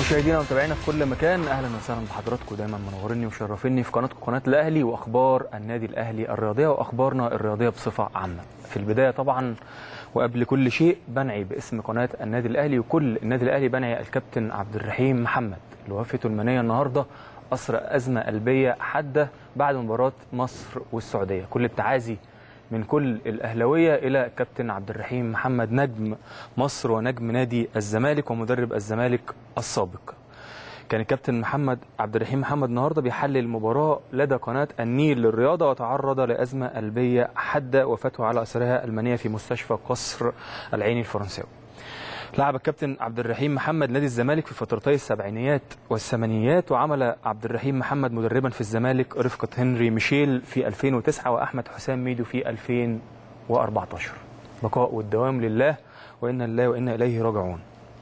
مشاهدينا ومتابعينا في كل مكان اهلا وسهلا بحضراتكم دايما منوريني ومشرفيني في قناتكم قناه الاهلي واخبار النادي الاهلي الرياضيه واخبارنا الرياضيه بصفه عامه. في البدايه طبعا وقبل كل شيء بنعي باسم قناه النادي الاهلي وكل النادي الاهلي بنعي الكابتن عبد الرحيم محمد اللي وفاته المنيه النهارده اثر ازمه قلبيه حاده بعد مباراه مصر والسعوديه. كل التعازي من كل الاهلاويه الى كابتن عبد الرحيم محمد نجم مصر ونجم نادي الزمالك ومدرب الزمالك السابق. كان الكابتن محمد عبد الرحيم محمد النهارده بيحلل المباراه لدى قناه النيل للرياضه وتعرض لازمه قلبيه حاده وفاته على اثرها المنيه في مستشفى قصر العيني الفرنساوي. لعب الكابتن عبد الرحيم محمد نادي الزمالك في فترتي السبعينيات والثمانينيات وعمل عبد الرحيم محمد مدربا في الزمالك رفقة هنري ميشيل في 2009 وأحمد حسام ميدو في 2014 بقاء والدوام لله وإنا لله وإنا إليه راجعون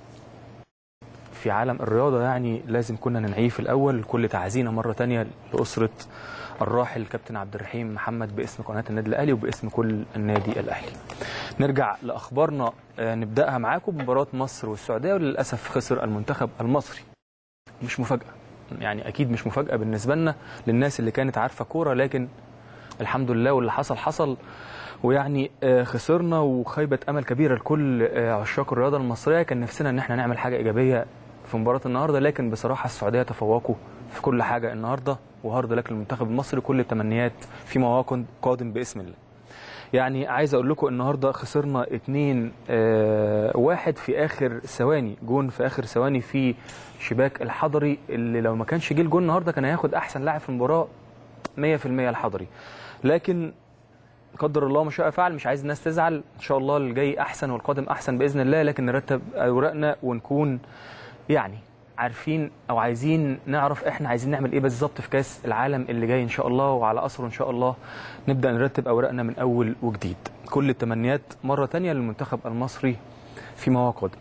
في عالم الرياضة يعني لازم كنا ننعيه في الأول كل تعزينا مرة تانية لأسرة الراحل كابتن عبد الرحيم محمد باسم قناه النادي الاهلي وباسم كل النادي الاهلي. نرجع لاخبارنا نبداها معاكم بمباراه مصر والسعوديه وللاسف خسر المنتخب المصري. مش مفاجاه يعني اكيد مش مفاجاه بالنسبه لنا للناس اللي كانت عارفه كوره لكن الحمد لله واللي حصل حصل ويعني خسرنا وخيبه امل كبيره لكل عشاق الرياضه المصريه كان نفسنا ان احنا نعمل حاجه ايجابيه في مباراه النهارده لكن بصراحه السعوديه تفوقوا في كل حاجه النهارده وهارد لك للمنتخب المصري كل التمنيات في مواقع قادم باسم الله. يعني عايز اقول لكم النهارده خسرنا 2 آه واحد في اخر ثواني جون في اخر ثواني في شباك الحضري اللي لو ما كانش جه الجون النهارده كان هياخد احسن لاعب في المباراه 100% الحضري. لكن قدر الله ما شاء فعل مش عايز الناس تزعل ان شاء الله الجاي احسن والقادم احسن باذن الله لكن نرتب اوراقنا ونكون يعني عارفين او عايزين نعرف احنا عايزين نعمل ايه بالظبط في كاس العالم اللي جاي ان شاء الله وعلى اثره ان شاء الله نبدا نرتب اوراقنا من اول وجديد كل التمنيات مره تانية للمنتخب المصري فيما قادم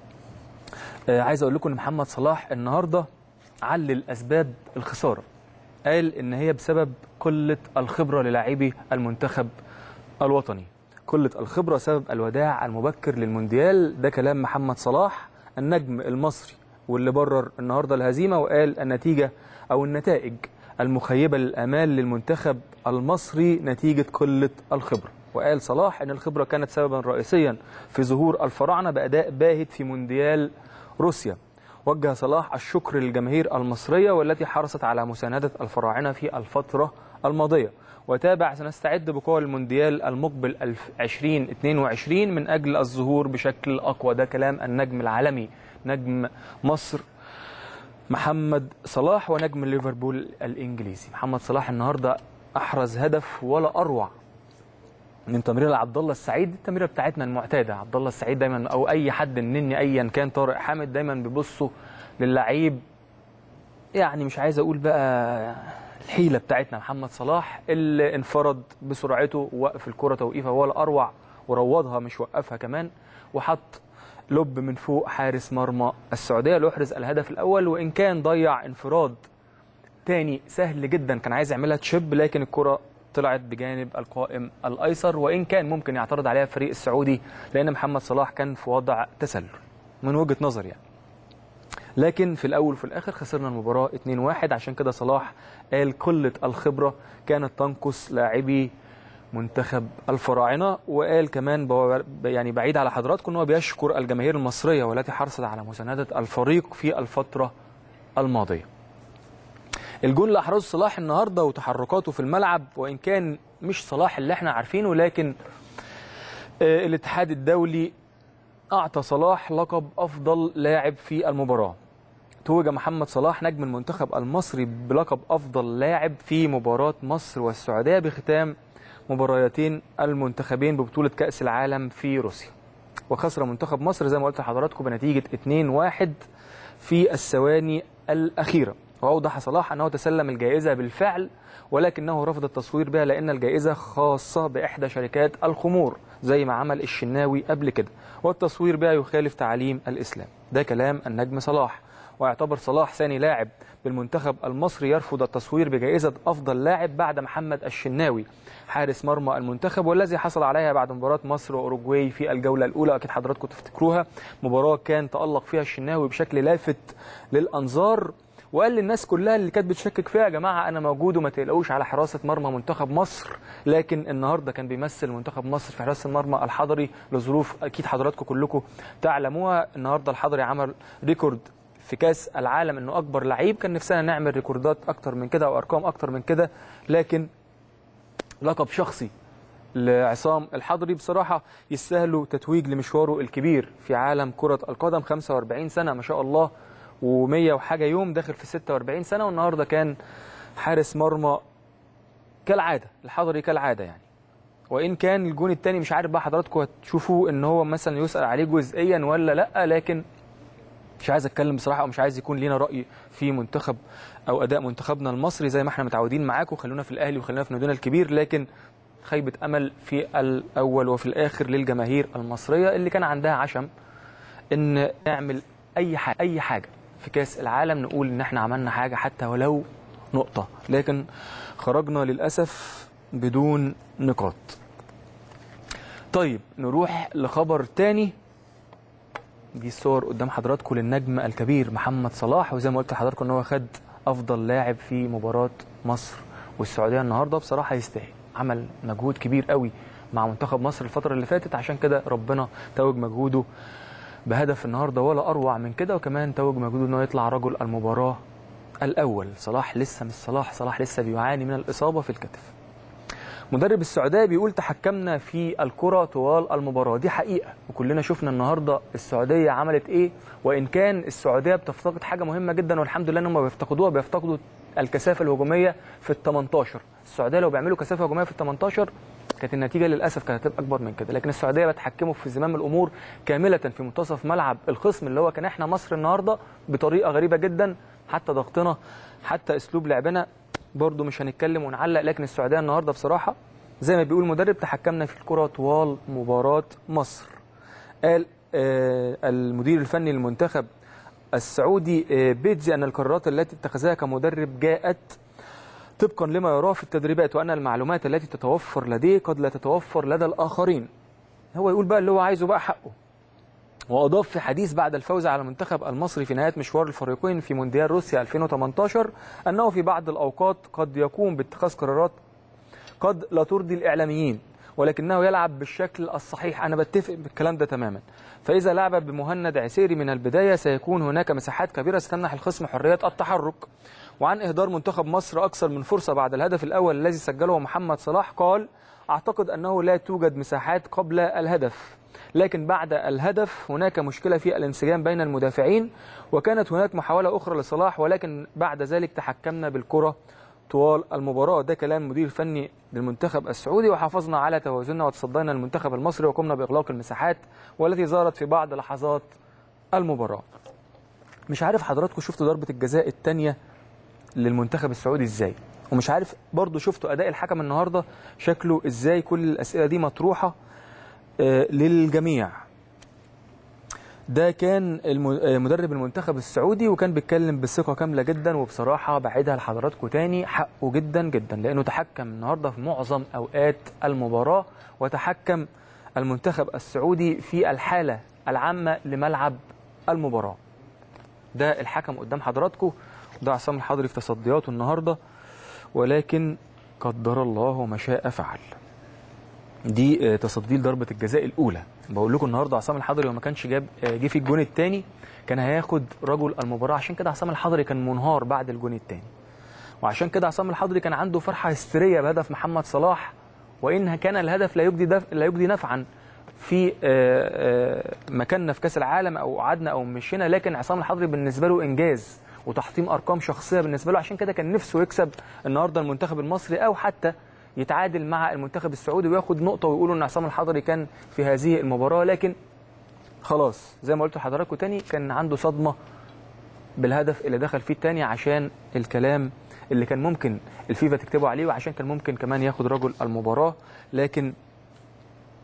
آه عايز اقول لكم ان محمد صلاح النهارده علل اسباب الخساره قال ان هي بسبب قله الخبره للاعبي المنتخب الوطني قله الخبره سبب الوداع المبكر للمونديال ده كلام محمد صلاح النجم المصري واللي برر النهارده الهزيمه وقال النتيجه او النتائج المخيبه للامال للمنتخب المصري نتيجه قله الخبره وقال صلاح ان الخبره كانت سببا رئيسيا في ظهور الفراعنه باداء باهت في مونديال روسيا وجه صلاح الشكر للجماهير المصريه والتي حرصت على مسانده الفراعنه في الفتره الماضيه وتابع سنستعد بقوى المونديال المقبل 2022 من اجل الظهور بشكل اقوى ده كلام النجم العالمي نجم مصر محمد صلاح ونجم ليفربول الانجليزي محمد صلاح النهارده احرز هدف ولا اروع من تمرير عبد الله السعيد التمريره بتاعتنا المعتاده عبد الله السعيد دايما او اي حد مني ايا كان طارق حامد دايما بيبصوا للعيب يعني مش عايز اقول بقى الحيله بتاعتنا محمد صلاح اللي انفرد بسرعته ووقف الكره توقيفها ولا اروع وروضها مش وقفها كمان وحط لب من فوق حارس مرمى السعوديه ليحرز الهدف الاول وان كان ضيع انفراد تاني سهل جدا كان عايز يعملها تشيب لكن الكره طلعت بجانب القائم الايسر وان كان ممكن يعترض عليها الفريق السعودي لان محمد صلاح كان في وضع تسلل من وجهه نظر يعني لكن في الاول وفي الاخر خسرنا المباراه 2-1 عشان كده صلاح قال قله الخبره كانت تنقص لاعبي منتخب الفراعنه وقال كمان يعني بعيد على حضراتكم ان هو بيشكر الجماهير المصريه والتي حرصت على مسانده الفريق في الفتره الماضيه. الجول اللي احرزه صلاح النهارده وتحركاته في الملعب وان كان مش صلاح اللي احنا عارفينه لكن الاتحاد الدولي اعطى صلاح لقب افضل لاعب في المباراه. توج محمد صلاح نجم المنتخب المصري بلقب افضل لاعب في مباراه مصر والسعوديه بختام مباريتين المنتخبين ببطولة كأس العالم في روسيا وخسر منتخب مصر زي ما قلت لحضراتكم بنتيجة 2-1 في الثواني الأخيرة وأوضح صلاح أنه تسلم الجائزة بالفعل ولكنه رفض التصوير بها لأن الجائزة خاصة بإحدى شركات الخمور زي ما عمل الشناوي قبل كده والتصوير بها يخالف تعاليم الإسلام ده كلام النجم صلاح ويعتبر صلاح ثاني لاعب بالمنتخب المصري يرفض التصوير بجائزة أفضل لاعب بعد محمد الشناوي حارس مرمى المنتخب والذي حصل عليها بعد مباراة مصر وأوروجواي في الجولة الأولى أكيد حضراتكم تفتكروها مباراة كان تألق فيها الشناوي بشكل لافت للأنظار وقال للناس كلها اللي كانت بتشكك فيها يا جماعه انا موجود وما تقلقوش على حراسه مرمى منتخب مصر لكن النهارده كان بيمثل منتخب مصر في حراسه المرمى الحضري لظروف اكيد حضراتكم كلكم تعلموها النهارده الحضري عمل ريكورد في كاس العالم انه اكبر لعيب كان نفسنا نعمل ريكوردات اكتر من كده او ارقام اكتر من كده لكن لقب شخصي لعصام الحضري بصراحة يستاهلوا تتويج لمشواره الكبير في عالم كرة القدم 45 سنة ما شاء الله و100 وحاجة يوم داخل في 46 سنة والنهاردة كان حارس مرمى كالعادة الحضري كالعادة يعني وإن كان الجون الثاني مش عارف بقى حضراتكم هتشوفوا إن هو مثلا يسأل عليه جزئيا ولا لأ لكن مش عايز اتكلم بصراحه او مش عايز يكون لينا راي في منتخب او اداء منتخبنا المصري زي ما احنا متعودين معاكم خلونا في الاهلي وخلونا في نادينا الكبير لكن خيبه امل في الاول وفي الاخر للجماهير المصريه اللي كان عندها عشم ان نعمل اي حاجه اي حاجه في كاس العالم نقول ان احنا عملنا حاجه حتى ولو نقطه لكن خرجنا للاسف بدون نقاط طيب نروح لخبر تاني دي الصور قدام حضراتكم للنجم الكبير محمد صلاح وزي ما قلت لحضراتكم ان هو خد افضل لاعب في مباراه مصر والسعوديه النهارده بصراحه يستاهل عمل مجهود كبير قوي مع منتخب مصر الفتره اللي فاتت عشان كده ربنا توج مجهوده بهدف النهارده ولا اروع من كده وكمان توج مجهوده انه يطلع رجل المباراه الاول صلاح لسه مش صلاح صلاح لسه بيعاني من الاصابه في الكتف مدرب السعوديه بيقول تحكمنا في الكره طوال المباراه دي حقيقه وكلنا شفنا النهارده السعوديه عملت ايه وان كان السعوديه بتفتقد حاجه مهمه جدا والحمد لله ان هم بيفتقدوها بيفتقدوا الكثافه الهجوميه في ال 18 السعوديه لو بيعملوا كثافه هجوميه في ال 18 كانت النتيجه للاسف كانت هتبقى اكبر من كده لكن السعوديه بتحكموا في زمام الامور كامله في منتصف ملعب الخصم اللي هو كان احنا مصر النهارده بطريقه غريبه جدا حتى ضغطنا حتى اسلوب لعبنا برضو مش هنتكلم ونعلق لكن السعوديه النهارده بصراحه زي ما بيقول المدرب تحكمنا في الكره طوال مباراه مصر قال آه المدير الفني للمنتخب السعودي آه بيتزي ان القرارات التي اتخذها كمدرب جاءت طبقا لما يراه في التدريبات وان المعلومات التي تتوفر لديه قد لا تتوفر لدى الاخرين هو يقول بقى اللي هو عايزه بقى حقه واضاف في حديث بعد الفوز على المنتخب المصري في نهايه مشوار الفريقين في مونديال روسيا 2018 انه في بعض الاوقات قد يقوم باتخاذ قرارات قد لا ترضي الاعلاميين ولكنه يلعب بالشكل الصحيح انا بتفق بالكلام ده تماما فاذا لعب بمهند عسيري من البدايه سيكون هناك مساحات كبيره ستمنح الخصم حريه التحرك وعن اهدار منتخب مصر اكثر من فرصه بعد الهدف الاول الذي سجله محمد صلاح قال اعتقد انه لا توجد مساحات قبل الهدف لكن بعد الهدف هناك مشكله في الانسجام بين المدافعين وكانت هناك محاوله اخرى لصلاح ولكن بعد ذلك تحكمنا بالكره طوال المباراة ده كلام مدير فني للمنتخب السعودي وحافظنا على توازننا وتصدينا المنتخب المصري وقمنا بإغلاق المساحات والتي ظهرت في بعض لحظات المباراة مش عارف حضراتكم شفتوا ضربة الجزاء الثانية للمنتخب السعودي ازاي ومش عارف برضو شفتوا أداء الحكم النهاردة شكله ازاي كل الأسئلة دي مطروحة آه للجميع ده كان مدرب المنتخب السعودي وكان بيتكلم بثقه كامله جدا وبصراحه بعيدها لحضراتكم تاني حقه جدا جدا لانه تحكم النهارده في معظم اوقات المباراه وتحكم المنتخب السعودي في الحاله العامه لملعب المباراه. ده الحكم قدام حضراتكم ده عصام الحضري في تصدياته النهارده ولكن قدر الله ما شاء فعل. دي تصدي ضربه الجزاء الاولى بقول لكم النهارده عصام الحضري وما كانش جاب جه في الجون الثاني كان هياخد رجل المباراه عشان كده عصام الحضري كان منهار بعد الجون الثاني وعشان كده عصام الحضري كان عنده فرحه هستيريه بهدف محمد صلاح وان كان الهدف لا يجدي دف... لا يجدي نفعا في مكاننا في كاس العالم او قعدنا او مشينا لكن عصام الحضري بالنسبه له انجاز وتحطيم ارقام شخصيه بالنسبه له عشان كده كان نفسه يكسب النهارده المنتخب المصري او حتى يتعادل مع المنتخب السعودي وياخد نقطه ويقولوا ان عصام الحضري كان في هذه المباراه لكن خلاص زي ما قلت لحضراتكم تاني كان عنده صدمه بالهدف اللي دخل فيه التاني عشان الكلام اللي كان ممكن الفيفا تكتبه عليه وعشان كان ممكن كمان ياخد رجل المباراه لكن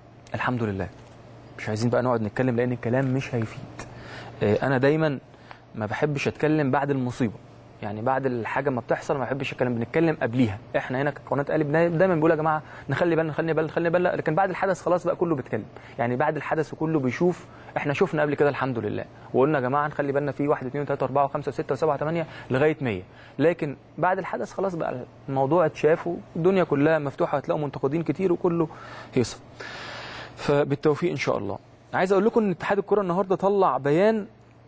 الحمد لله مش عايزين بقى نقعد نتكلم لان الكلام مش هيفيد انا دايما ما بحبش اتكلم بعد المصيبه يعني بعد الحاجه ما بتحصل ما بحبش اتكلم بنتكلم قبليها احنا هنا كقناه قلب دايما بنقول يا جماعه نخلي بالنا نخلي بالنا نخلي بالنا لكن بعد الحدث خلاص بقى كله بيتكلم يعني بعد الحدث وكله بيشوف احنا شفنا قبل كده الحمد لله وقلنا يا جماعه نخلي بالنا في 1 2 3 4 5 6 7 8 لغايه 100 لكن بعد الحدث خلاص بقى الموضوع اتشاف والدنيا كلها مفتوحه هتلاقوا منتقدين كتير وكله هيصه فبالتوفيق ان شاء الله عايز اقول لكم ان اتحاد الكره النهارده طلع بيان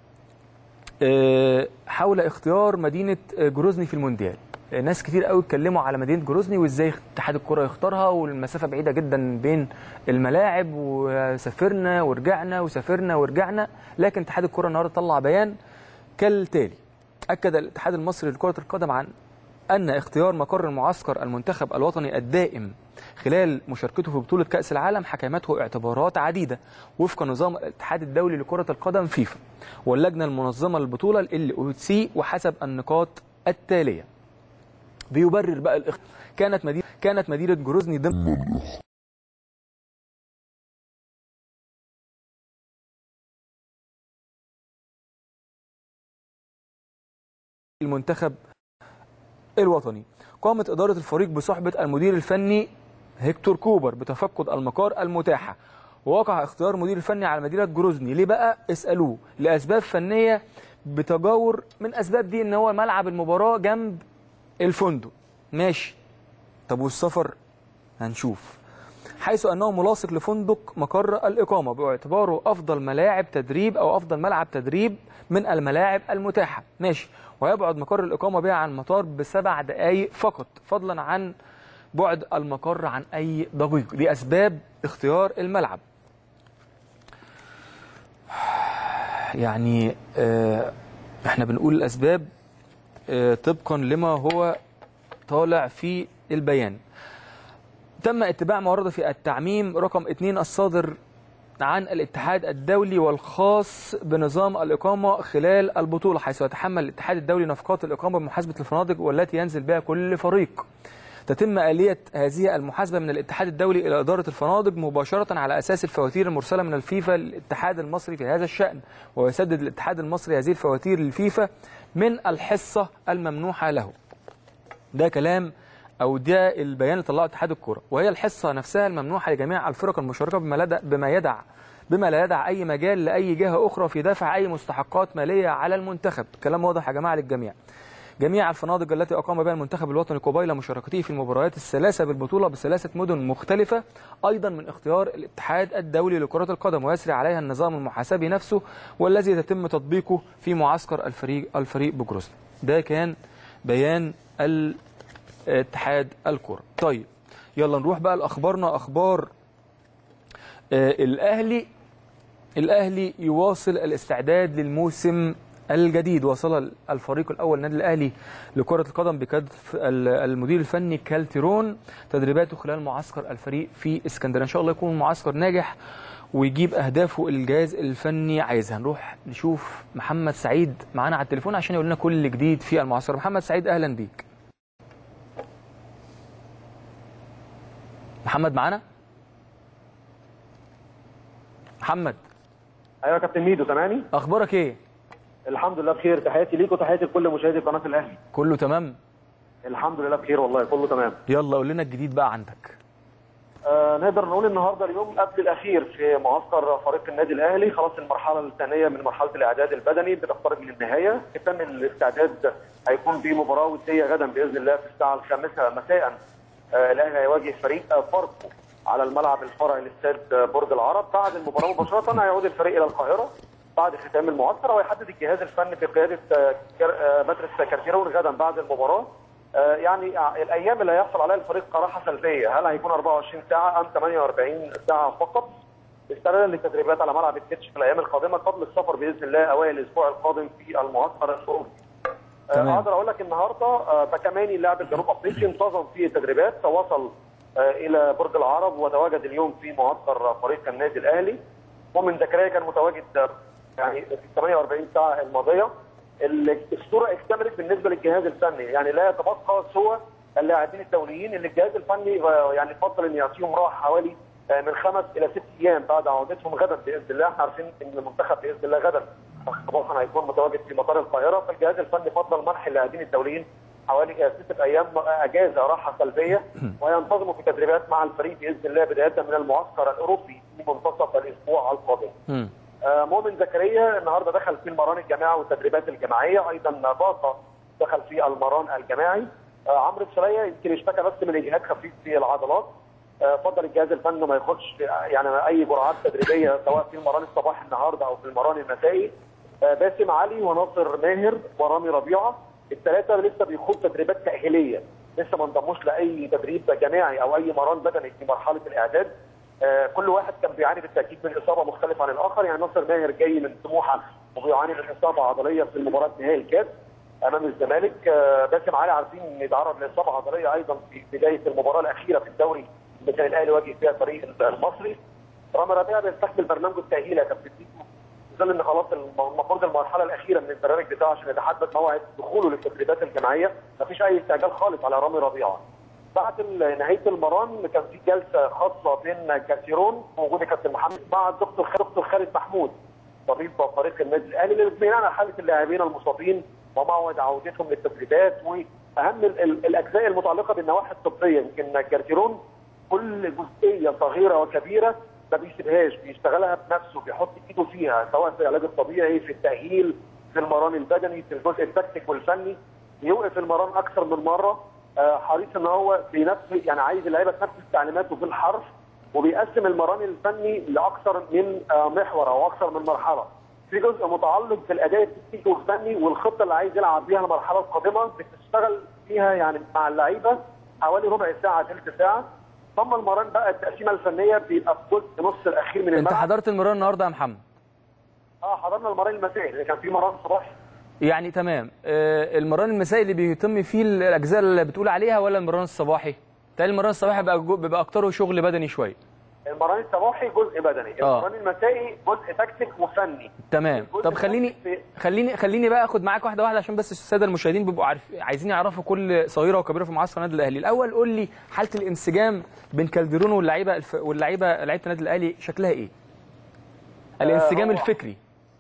حول اختيار مدينه جروزني في المونديال ناس كتير قوي اتكلموا على مدينه جروزني وازاي اتحاد الكره يختارها والمسافه بعيده جدا بين الملاعب وسافرنا ورجعنا وسافرنا ورجعنا لكن اتحاد الكره النهارده طلع بيان كالتالي اكد الاتحاد المصري لكره القدم عن ان اختيار مقر المعسكر المنتخب الوطني الدائم خلال مشاركته في بطوله كاس العالم حكمته اعتبارات عديده وفق نظام الاتحاد الدولي لكره القدم فيفا واللجنه المنظمه للبطوله ال او سي وحسب النقاط التاليه بيبرر بقى الاخ... كانت مدينه كانت مدينه جروزني ضمن المنتخب الوطني قامت إدارة الفريق بصحبة المدير الفني هيكتور كوبر بتفقد المقار المتاحة ووقع اختيار المدير الفني على مدينة جروزني ليه بقى اسألوه لأسباب فنية بتجاور من أسباب دي إن هو ملعب المباراة جنب الفندق ماشي طب والسفر هنشوف حيث أنه ملاصق لفندق مقر الإقامة باعتباره أفضل ملاعب تدريب أو أفضل ملعب تدريب من الملاعب المتاحة ماشي ويبعد مقر الإقامة بها عن المطار بسبع دقائق فقط فضلا عن بعد المقر عن أي ضجيج دي أسباب اختيار الملعب يعني اه احنا بنقول الأسباب اه طبقا لما هو طالع في البيان تم اتباع ما ورد في التعميم رقم 2 الصادر عن الاتحاد الدولي والخاص بنظام الإقامة خلال البطولة حيث يتحمل الاتحاد الدولي نفقات الإقامة بمحاسبة الفنادق والتي ينزل بها كل فريق تتم آلية هذه المحاسبة من الاتحاد الدولي إلى إدارة الفنادق مباشرة على أساس الفواتير المرسلة من الفيفا للاتحاد المصري في هذا الشأن ويسدد الاتحاد المصري هذه الفواتير للفيفا من الحصة الممنوحة له ده كلام او ده البيان اللي طلعه اتحاد الكوره وهي الحصه نفسها الممنوحه لجميع الفرق المشاركه بما لدى بما يدع بما لا يدع اي مجال لاي جهه اخرى في دفع اي مستحقات ماليه على المنتخب كلام واضح يا جماعه للجميع جميع الفنادق التي اقام بها المنتخب الوطني قبيل مشاركته في المباريات الثلاثه بالبطوله بثلاثه مدن مختلفه ايضا من اختيار الاتحاد الدولي لكره القدم ويسري عليها النظام المحاسبي نفسه والذي يتم تطبيقه في معسكر الفريق الفريق بجروزني ده كان بيان ال اتحاد الكرة طيب يلا نروح بقى لاخبارنا اخبار آه الاهلي الاهلي يواصل الاستعداد للموسم الجديد وصل الفريق الاول النادي الاهلي لكره القدم بقياده المدير الفني كالتيرون تدريباته خلال معسكر الفريق في اسكندريه ان شاء الله يكون معسكر ناجح ويجيب اهدافه الجهاز الفني عايزها نروح نشوف محمد سعيد معانا على التليفون عشان يقول لنا كل جديد في المعسكر محمد سعيد اهلا بيك محمد معانا محمد ايوه يا كابتن ميدو سامعني اخبارك ايه الحمد لله بخير تحياتي ليك وتحياتي لكل مشاهدي قناه الاهلي كله تمام الحمد لله بخير والله كله تمام يلا قول لنا الجديد بقى عندك آه نقدر نقول النهارده اليوم قبل الاخير في معسكر فريق النادي الاهلي خلاص المرحله الثانيه من مرحله الاعداد البدني بتقترب من النهايه تم الاستعداد هيكون في مباراه وديه غدا باذن الله في الساعه الخامسه مساء آه الاهلي هيواجه فريق فاركو على الملعب الفرعي لاستاد برج العرب بعد المباراه مباشره هيعود الفريق الى القاهره بعد ختام المعسكر ويحدد الجهاز الفني بقياده باتريس كارتيرون غدا بعد المباراه يعني الايام اللي هيحصل عليها الفريق كراحه سلبيه هل هيكون 24 ساعه ام 48 ساعه فقط استعدادا للتدريبات على ملعب التتش في الايام القادمه قبل السفر باذن الله اوائل الاسبوع القادم في المعسكر الاوروبي اقدر اقول لك النهارده باكاماني اللاعب الجنوب افريقي انتظم في التدريبات وصل الى برج العرب وتواجد اليوم في معسكر فريق النادي الاهلي مؤمن زكريا كان متواجد يعني في 48 ساعه الماضيه الصوره اكتملت بالنسبه للجهاز الفني يعني لا يتبقى سوى اللاعبين الدوليين اللي الجهاز الفني يعني يفضل ان يعطيهم راحه حوالي من خمس الى ست ايام بعد عودتهم غدا باذن الله احنا عارفين ان المنتخب باذن الله غدا صباحا هيكون متواجد في مطار القاهره فالجهاز الفني فضل منح اللاعبين الدوليين حوالي ستة ايام اجازه راحه سلبيه وينتظموا في تدريبات مع الفريق باذن الله بدايه من المعسكر الاوروبي في منتصف الاسبوع القادم. مم. آه، مؤمن زكريا النهارده دخل في المران الجماعي والتدريبات الجماعيه ايضا باقه دخل في المران الجماعي آه، عمرو السليه يمكن اشتكى بس من اجهاد خفيف في العضلات آه، فضل الجهاز الفني ما ياخدش يعني اي جرعات تدريبيه سواء في المران الصباحي النهارده او في المران المسائي آه، باسم علي وناصر ماهر ورامي ربيعه الثلاثه لسه بيخوضوا تدريبات تاهيليه لسه ما انضموش لاي تدريب جماعي او اي مران بدني في مرحله الاعداد آه، كل واحد كان بيعاني بالتاكيد من اصابه مختلفه عن الاخر يعني ناصر ماهر جاي من سموحه وبيعاني من اصابه عضليه في مباراه نهائي الكاس امام الزمالك آه، باسم علي عارفين ان يتعرض لاصابه عضليه ايضا في بدايه المباراه الاخيره في الدوري اللي كان الاهلي واجه فيها الفريق المصري رامي ربيعه بيستكمل برنامجه التاهيلي يا كابتن تيتو في ظل ان خلاص الم- المفروض المرحله الاخيره من البرنامج بتاعه عشان يتحدد موعد دخوله للتدريبات الجماعيه مفيش اي استعجال خالص على رامي ربيعه بعد ال- نهايه المران كان في جلسه خاصه بين كاسيرون وجود كابتن محمد مع الدكتور خالد دكتور خالد محمود طبيب فريق النادي الاهلي للاطمئنان على حاله اللاعبين المصابين وموعد عودتهم للتدريبات واهم ال- ال- الاجزاء المتعلقه بالنواحي الطبيه يمكن كارتيرون كل جزئيه صغيره وكبيره ما بيسيبهاش بيشتغلها بنفسه بيحط ايده فيها سواء في العلاج الطبيعي في التاهيل في المران البدني في الجزء التكتيك والفني بيوقف المران اكثر من مره آه، حريص ان هو بنفسه يعني عايز اللعيبه تنفذ تعليماته بالحرف وبيقسم المران الفني لاكثر من آه، محور او اكثر من مرحله. في جزء متعلق بالاداء التكتيكي والفني والخطه اللي عايز يلعب بيها المرحله القادمه بتشتغل فيها يعني مع اللعيبه حوالي ربع ساعه ثلث ساعه ثم المران بقى التقسيمه الفنيه بيبقى في جزء نص الاخير من انت الملعب حضرت المران النهارده يا محمد اه حضرنا المران المسائي اللي كان في مران صباحي يعني تمام آه، المران المسائي اللي بيتم فيه الاجزاء اللي بتقول عليها ولا المران الصباحي تاني المران الصباحي بيبقى جو- بيبقى اكتره شغل بدني شويه المران الصباحي جزء بدني آه. المران المسائي جزء تكتيك وفني تمام الجزء طب خليني الثاني خليني خليني بقى اخد معاك واحده واحده عشان بس الساده المشاهدين بيبقوا عارف عايزين يعرفوا كل صغيره وكبيره في معسكر النادي الاهلي الاول قول لي حاله الانسجام بين كالديرون واللعيبه الف... واللعيبه لعيبه النادي الاهلي شكلها ايه الانسجام هو- الفكري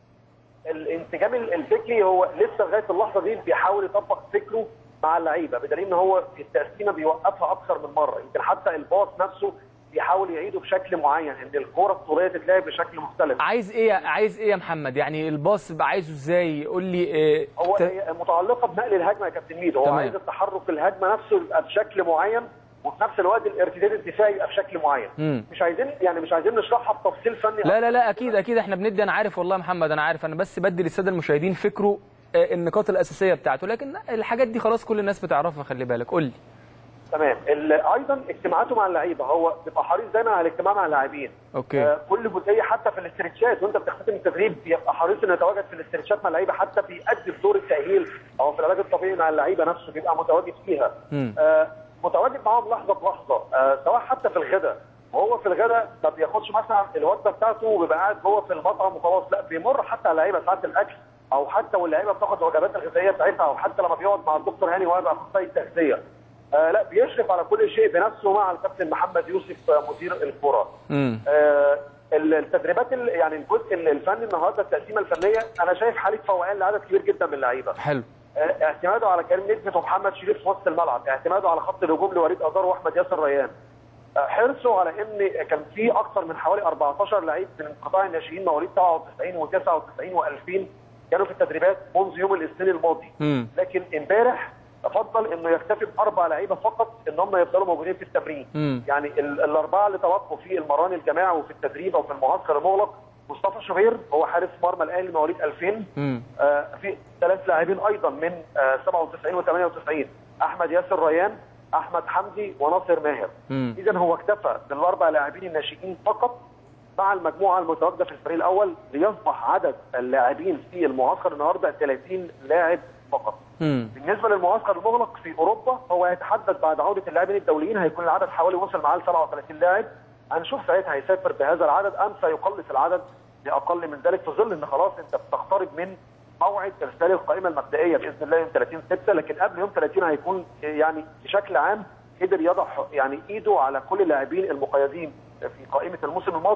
الانسجام الفكري هو لسه لغايه اللحظه دي بيحاول يطبق فكره مع اللعيبه بدليل ان هو في التقسيمه بيوقفها اكثر من مره يمكن حتى الباص نفسه بيحاول يعيده بشكل معين ان الكوره الطوليه تتلعب بشكل مختلف عايز ايه عايز ايه يا محمد يعني الباص بقى عايزه ازاي قول لي إيه هو ت- هي متعلقه بنقل الهجمه يا كابتن ميدو هو تمام. عايز التحرك الهجمه نفسه يبقى بشكل معين وفي نفس الوقت الارتداد الدفاعي يبقى بشكل معين مم. مش عايزين يعني مش عايزين نشرحها بتفصيل فني لا لا لا اكيد اكيد احنا بندي انا عارف والله يا محمد انا عارف انا بس بدي للساده المشاهدين فكره آه، النقاط الاساسيه بتاعته لكن الحاجات دي خلاص كل الناس بتعرفها خلي بالك قول لي تمام ال- ايضا اجتماعاته مع اللعيبه هو بيبقى حريص دايما على الاجتماع مع اللاعبين اوكي آه، كل جزئيه حتى في الاسترتشات وانت بتختتم التدريب بيبقى حريص انه يتواجد في الاسترتشات مع اللعيبه حتى بيأدي في دور التاهيل او في العلاج الطبيعي مع اللعيبه نفسه بيبقى متواجد فيها مم. آه، متواجد معاهم لحظه بلحظه آه، سواء حتى في الغداء وهو في الغداء ما بياخدش مثلا الوجبه بتاعته وبيبقى قاعد جوه في المطعم وخلاص لا بيمر حتى على اللعيبه ساعات الاكل او حتى واللعيبه بتاخد الوجبات الغذائيه بتاعتها او حتى لما بيقعد مع الدكتور هاني وهو اخصائي التغذيه آه لا بيشرف على كل شيء بنفسه مع الكابتن محمد يوسف آه، مدير الكره امم آه، التدريبات ال- يعني الجزء الفني النهارده التقسيمه الفنيه انا شايف حاله فوقان لعدد كبير جدا من اللعيبه حلو آه، اعتماده على كريم نجمت ومحمد شريف في وسط الملعب اعتماده على خط الهجوم لوليد ازار واحمد ياسر ريان آه، حرصه على ان كان في اكثر من حوالي 14 لعيب من قطاع الناشئين مواليد 97 و99 و2000 كانوا في التدريبات منذ يوم الاثنين الماضي امم لكن امبارح فضل انه يكتفي باربع لعيبه فقط ان هم يفضلوا موجودين في التمرين امم يعني ال- الاربعه اللي توقفوا في المران الجماعي وفي التدريب او في المعسكر المغلق مصطفى شوبير هو حارس مرمى الاهلي مواليد 2000 امم آه، في ثلاث لاعبين ايضا من آه، 97 و98 احمد ياسر ريان احمد حمدي وناصر ماهر امم اذا هو اكتفى بالاربع لاعبين الناشئين فقط مع المجموعه المتواجده في الفريق الاول ليصبح عدد اللاعبين في المعسكر النهارده 30 لاعب فقط امم بالنسبه للمعسكر المغلق في اوروبا هو يتحدد بعد عوده اللاعبين الدوليين هيكون العدد حوالي وصل معاه ل 37 لاعب هنشوف ساعتها هيسافر بهذا العدد ام سيقلص العدد لاقل من ذلك في ظل ان خلاص انت بتقترب من موعد ارسال القائمه المبدئيه باذن الله يوم 30 6 لكن قبل يوم 30 هيكون يعني بشكل عام قدر يضع يعني ايده على كل اللاعبين المقيدين في قائمه الموسم الماضي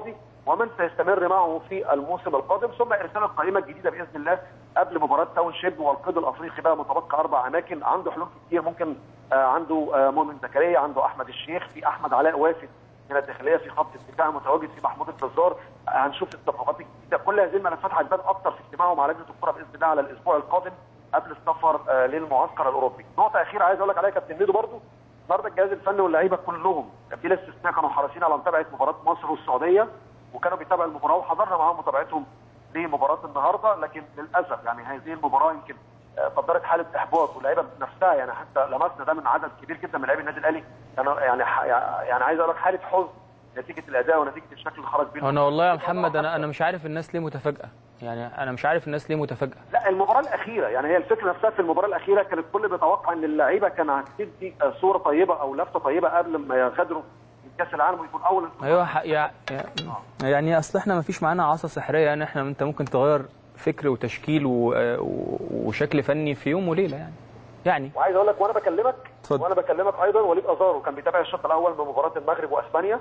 ومن سيستمر معه في الموسم القادم ثم ارسال القائمه الجديده باذن الله قبل مباراه تاون شيب والقيد الافريقي بقى متبقى اربع اماكن عنده حلول كتير ممكن آه عنده آه مؤمن زكريا عنده احمد الشيخ في احمد علاء وافد من الداخليه في خط الدفاع متواجد في محمود الجزار آه هنشوف الصفقات الجديده كل هذه الملفات هتبان اكتر في اجتماعه مع لجنه الكره باذن الله على الاسبوع القادم قبل السفر آه للمعسكر الاوروبي نقطه اخيره عايز اقول لك عليها كابتن ميدو برضو النهارده الجهاز الفني واللعيبه كلهم بلا استثناء كانوا حريصين على متابعه مباراه مصر والسعوديه وكانوا بيتابعوا المباراه وحضرنا معاهم متابعتهم لمباراه النهارده لكن للاسف يعني هذه المباراه يمكن قدرت حاله احباط واللعيبه نفسها يعني حتى لمسنا ده من عدد كبير جدا من لاعبي النادي الاهلي كانوا يعني يعني عايز اقول لك حاله حزن نتيجه الاداء ونتيجه الشكل اللي خرج بيه انا والله يا محمد انا انا مش عارف الناس ليه متفاجئه يعني انا مش عارف الناس ليه متفاجئه لا المباراه الاخيره يعني هي الفكره نفسها في المباراه الاخيره كان الكل بيتوقع ان اللعيبه كان هتدي صوره طيبه او لفته طيبه قبل ما يغادروا من كاس العالم ويكون اول ايوه حق يعني يعني اصل احنا ما فيش معانا عصا سحريه يعني احنا انت ممكن تغير فكر وتشكيل و... وشكل فني في يوم وليله يعني يعني وعايز اقول لك وانا بكلمك اتفضل. وانا بكلمك ايضا وليد ازارو كان بيتابع الشوط الاول من مباراه المغرب واسبانيا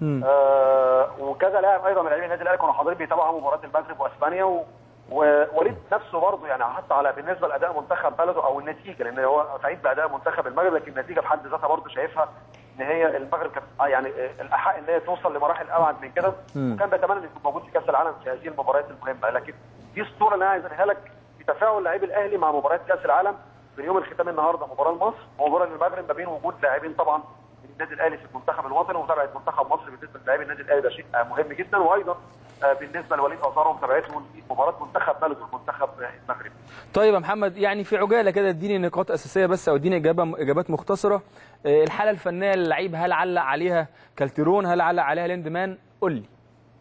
آه وكذا لاعب ايضا من لاعبين النادي الاهلي كانوا حاضرين بيتابعوا مباراه المغرب واسبانيا و... ووليد نفسه برضه يعني حتى على بالنسبه لاداء منتخب بلده او النتيجه لان هو سعيد باداء منتخب المغرب لكن النتيجه بحد ذاتها برضه شايفها ان هي المغرب كانت يعني الاحق ان هي توصل لمراحل ابعد من كده وكان بيتمنى انه يكون موجود في كاس العالم في هذه المباريات المهمه لكن دي الصوره اللي انا عايز اقولها لك في تفاعل لاعبي الاهلي مع مباريات كاس العالم في يوم الختام النهارده مباراه لمصر ومباراه للمغرب ما بين وجود لاعبين طبعا من النادي الاهلي في المنتخب الوطني ومتابعه منتخب مصر بالنسبه للاعبي النادي الاهلي ده شيء مهم جدا وايضا بالنسبه لوليد ازارو ومتابعته لمباراه منتخب بلده المنتخب المغربي. طيب يا محمد يعني في عجاله كده اديني نقاط اساسيه بس او اديني اجابه اجابات مختصره الحاله الفنيه للعيب هل علق عليها كالتيرون هل علق عليها ليندمان قول لي.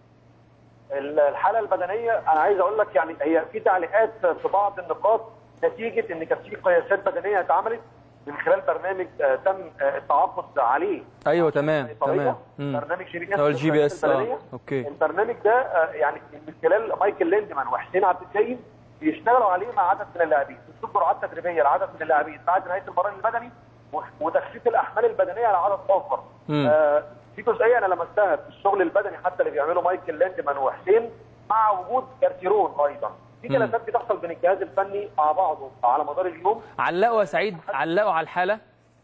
الحاله البدنيه انا عايز اقول لك يعني هي في تعليقات في بعض النقاط نتيجه ان كانت في قياسات بدنيه اتعملت من خلال برنامج تم التعاقد عليه ايوه تمام تمام برنامج جي بي اس هو الجي بي اس اه اوكي البرنامج ده يعني من خلال مايكل ليندمان وحسين عبد الكريم بيشتغلوا عليه مع عدد من اللاعبين بيدوا جرعات تدريبيه لعدد من اللاعبين بعد نهايه المران البدني وتخفيف الاحمال البدنيه على عدد اخر آه في جزئيه انا لمستها في الشغل البدني حتى اللي بيعمله مايكل ليندمان وحسين مع وجود كارتيرون ايضا في جلسات بتحصل بين الجهاز الفني مع بعضه على مدار اليوم علقوا يا سعيد علقوا على الحاله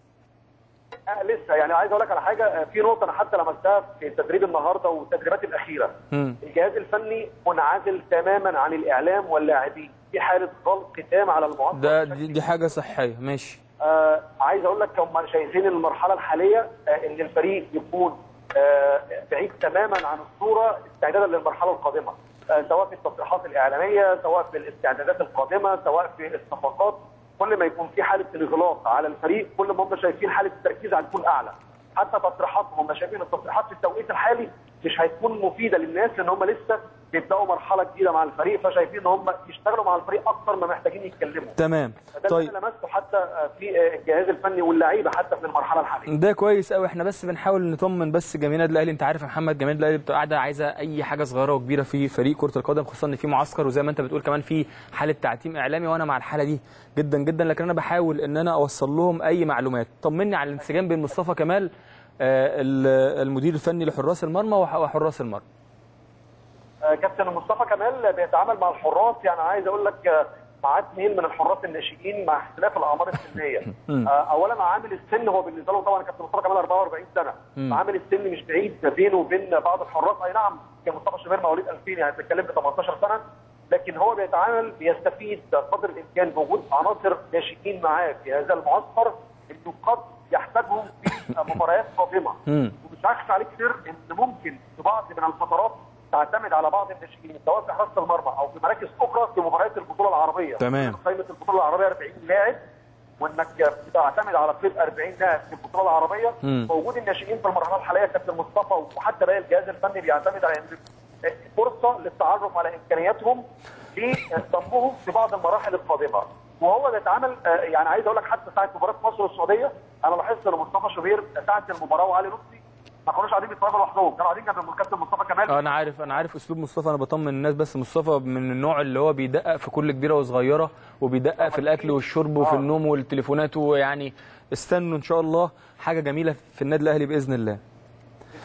آه لسه يعني عايز اقول لك على حاجه في نقطه انا حتى لمستها في تدريب النهارده والتدريبات الاخيره م. الجهاز الفني منعزل تماما عن الاعلام واللاعبين في حاله غلق تام على المعسكر ده دي, دي حاجه صحيه ماشي آه عايز اقول لك هم شايفين المرحله الحاليه آه ان الفريق يكون آه بعيد تماما عن الصوره استعدادا للمرحله القادمه سواء في التصريحات الاعلاميه سواء في الاستعدادات القادمه سواء في الصفقات كل ما يكون في حاله انغلاق على الفريق كل ما هم شايفين حاله التركيز هتكون اعلى حتى تصريحاتهم هم شايفين التصريحات في التوقيت الحالي مش هتكون مفيده للناس لان هم لسه بيبداوا مرحله جديده مع الفريق فشايفين ان هم يشتغلوا مع الفريق اكثر ما محتاجين يتكلموا تمام ده طيب اللي لمسته حتى في الجهاز الفني واللعيبه حتى في المرحله الحاليه ده كويس قوي احنا بس بنحاول نطمن بس جماهير النادي الاهلي انت عارف يا محمد جماهير الاهلي بتبقى قاعده عايزه اي حاجه صغيره وكبيره في فريق كره القدم خصوصا ان في معسكر وزي ما انت بتقول كمان في حاله تعتيم اعلامي وانا مع الحاله دي جدا جدا لكن انا بحاول ان انا اوصل لهم اي معلومات طمني على الانسجام بين مصطفى كمال المدير الفني لحراس المرمى وحراس المرمى كابتن مصطفى كمال بيتعامل مع الحراس يعني عايز اقول لك معاه اثنين من الحراس الناشئين مع اختلاف الاعمار السنيه اولا عامل السن هو بالنسبه له طبعا كابتن مصطفى كمال 44 سنه عامل السن مش بعيد بينه وبين بعض الحراس اي نعم كان مصطفى شوبير مواليد 2000 يعني بتتكلم ب 18 سنه لكن هو بيتعامل بيستفيد قدر الامكان بوجود عناصر ناشئين معاه في هذا المعسكر انه قد يحتاجهم في مباريات قادمه ومش هخفي عليك سر ان ممكن في بعض من الفترات تعتمد على بعض الناشئين سواء في حراسه المرمى او في مراكز اخرى في مباريات البطوله العربيه تمام قائمه البطوله العربيه 40 لاعب وانك تعتمد على قيد 40 لاعب في البطوله العربيه وجود الناشئين في المرحله الحاليه كابتن مصطفى وحتى باقي الجهاز الفني بيعتمد على فرصه للتعرف على امكانياتهم لضمهم في بعض المراحل القادمه وهو بيتعامل يعني عايز اقول لك حتى ساعه مباراه مصر والسعوديه انا لاحظت ان مصطفى شوبير ساعه المباراه وعلي لطفي ما كانوش قاعدين بيتفرجوا لوحدهم كانوا قاعدين جنب الكابتن مصطفى كمال انا عارف انا عارف اسلوب مصطفى انا بطمن الناس بس مصطفى من النوع اللي هو بيدقق في كل كبيره وصغيره وبيدقق في الاكل والشرب وفي النوم والتليفونات ويعني استنوا ان شاء الله حاجه جميله في النادي الاهلي باذن الله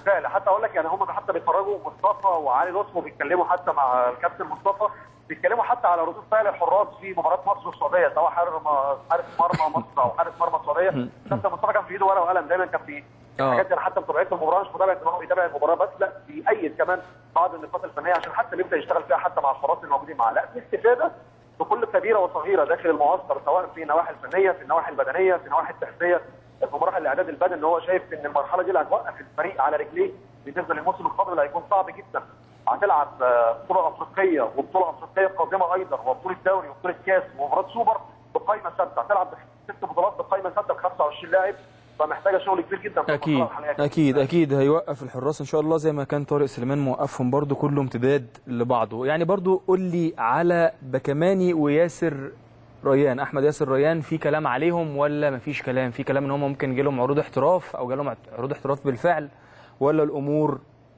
بالفعل حتى اقول لك يعني هم حتى بيتفرجوا مصطفى وعلي لطفي بيتكلموا حتى مع الكابتن مصطفى بيتكلموا حتى على ردود فعل الحراس في مباراه مصر والسعوديه سواء حارس حارس مرمى مصر او حارس مرمى السعوديه كابتن مصطفى كان في ايده ورقه وقلم دايما كان في آه. حاجات انا حتى متابعه المباراه مش متابعه ان هو بيتابع المباراه بس لا بيأيد كمان بعض النقاط الفنيه عشان حتى بيبدا يشتغل فيها حتى مع الحراس الموجودين معاه لا في استفاده بكل كبيره وصغيره داخل المعسكر سواء في النواحي الفنيه في النواحي البدنيه في النواحي التحفيزيه في مراحل الاعداد البدني ان هو شايف ان المرحله دي اللي هتوقف الفريق على رجليه بالنسبه للموسم القادم اللي هيكون صعب جدا هتلعب آه، بطوله افريقيه وبطوله افريقيه قادمه ايضا وبطوله دوري وبطوله كاس ومباراه سوبر بقائمه ثابته هتلعب ست بطولات بقائمه ثابته ب 25 لاعب فمحتاجه شغل كبير جدا في اكيد المرحلة الحالية. اكيد اكيد هيوقف الحراس ان شاء الله زي ما كان طارق سليمان موقفهم برضو كله امتداد لبعضه يعني برضو قول لي على بكماني وياسر ريان احمد ياسر ريان في كلام عليهم ولا مفيش كلام في كلام ان هم ممكن يجي لهم عروض احتراف او جالهم عروض احتراف بالفعل ولا الامور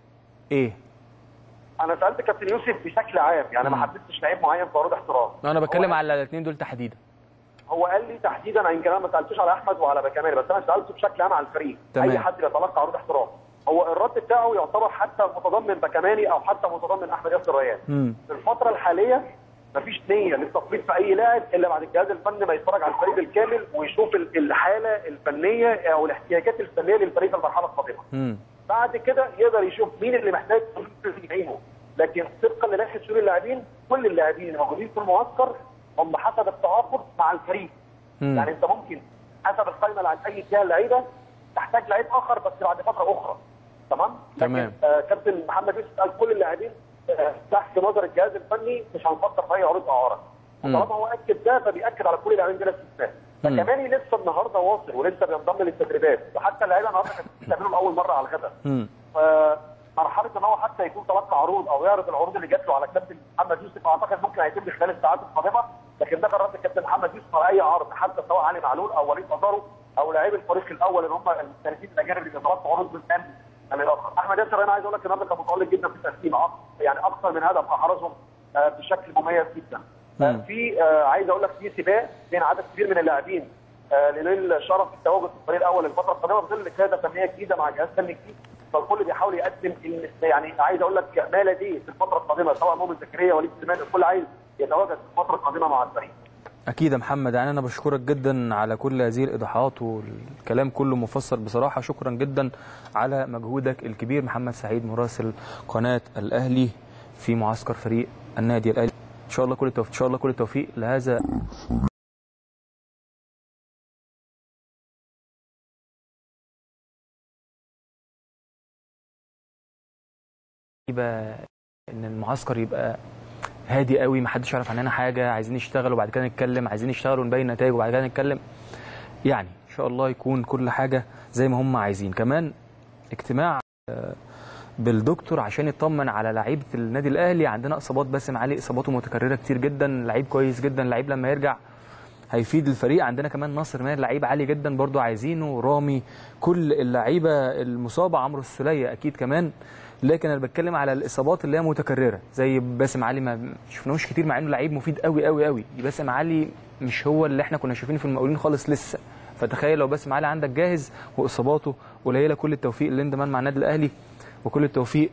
ايه انا سالت كابتن يوسف بشكل عام يعني ما مم. حددتش لعيب معين في عروض احتراف انا بتكلم هو- على الاثنين دول تحديدا هو قال لي تحديدا يمكن انا ما سالتوش على احمد وعلى بكمال بس انا سالته بشكل عام على الفريق تمام. اي حد بيتلقى عروض احتراف هو الرد بتاعه يعتبر حتى متضمن بكماني او حتى متضمن احمد ياسر ريان امم في الفتره الحاليه مفيش نيه للتفويض في اي لاعب الا بعد الجهاز الفني ما يتفرج على الفريق بالكامل ويشوف ال- الحاله الفنيه او الاحتياجات الفنيه للفريق في المرحله القادمه امم بعد كده يقدر يشوف مين اللي محتاج يعينه لكن طبقا للائحه سوري اللاعبين كل اللاعبين اللي موجودين في المعسكر هم حسب التعاقد مع الفريق مم. يعني انت ممكن حسب القائمه اللي عند اي جهه لعيبه تحتاج لعيب اخر بس بعد فتره اخرى تمام تمام. لكن آه كابتن محمد يوسف قال كل اللاعبين آه تحت نظر الجهاز الفني مش هنفكر في اي عروض اعاره مم. طالما هو اكد ده فبياكد على كل اللاعبين بلا استثناء مم. فكمان لسه النهارده واصل ولسه بينضم للتدريبات وحتى اللعيبه النهارده كانت بتعمله لاول مره على الغداء امم فمرحله ان هو حتى يكون تلقى عروض او يعرض العروض اللي جات له على كابتن محمد يوسف اعتقد ممكن هيتم خلال الساعات القادمه لكن ده كان رد الكابتن محمد يوسف على اي عرض حتى سواء علي معلول او وليد ازارو او لاعبي الفريق الاول اللي هم المحترفين الاجانب اللي بيتلقوا عروض من الان للاخر احمد ياسر انا عايز اقول لك النهارده كان متالق جدا في التسليم أك- يعني اكثر من هدف احرزهم آه، بشكل مميز جدا آه، مم. في آه، عايز اقول لك في سباق بين عدد كبير من اللاعبين آه، لنيل شرف التواجد في الفريق الاول الفتره القادمه في ظل قياده فنيه جديده مع جهاز فني جديد فالكل بيحاول يقدم ال- يعني عايز اقول لك ما لديه في الفتره القادمه سواء مؤمن زكريا وليد سليمان الكل عايز يتواجد في الفتره القادمه مع الفريق اكيد يا محمد يعني انا بشكرك جدا على كل هذه الايضاحات والكلام كله مفصل بصراحه شكرا جدا على مجهودك الكبير محمد سعيد مراسل قناه الاهلي في معسكر فريق النادي الاهلي ان شاء الله كل التوفيق ان شاء الله كل التوفيق لهذا يبقى ان المعسكر يبقى هادي قوي ما حدش يعرف عننا حاجه عايزين نشتغل وبعد كده نتكلم عايزين نشتغل ونبين نتائج وبعد كده نتكلم يعني ان شاء الله يكون كل حاجه زي ما هم عايزين كمان اجتماع آه، بالدكتور عشان يطمن على لعيبه النادي الاهلي عندنا اصابات باسم علي اصاباته متكرره كتير جدا لعيب كويس جدا لعيب لما يرجع هيفيد الفريق عندنا كمان ناصر ماهر لعيب عالي جدا برضو عايزينه رامي كل اللعيبه المصابه عمرو السوليه اكيد كمان لكن انا بتكلم على الاصابات اللي هي متكرره زي باسم علي ما شفناهوش كتير مع انه لعيب مفيد قوي قوي قوي باسم علي مش هو اللي احنا كنا شايفينه في المقاولين خالص لسه فتخيل لو باسم علي عندك جاهز واصاباته قليله كل التوفيق للاندمان مع النادي الاهلي وكل التوفيق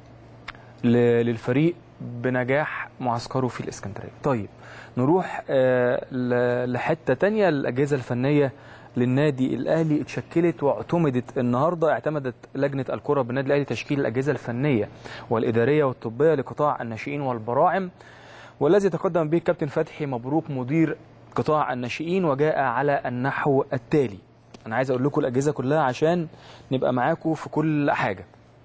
ل- للفريق بنجاح معسكره في الاسكندريه. طيب نروح آه، ل- لحته تانية الاجهزه الفنيه للنادي الاهلي اتشكلت واعتمدت النهارده اعتمدت لجنه الكره بالنادي الاهلي تشكيل الاجهزه الفنيه والاداريه والطبيه لقطاع الناشئين والبراعم والذي تقدم به الكابتن فتحي مبروك مدير قطاع الناشئين وجاء على النحو التالي. انا عايز اقول لكم الاجهزه كلها عشان نبقى معاكم في كل حاجه.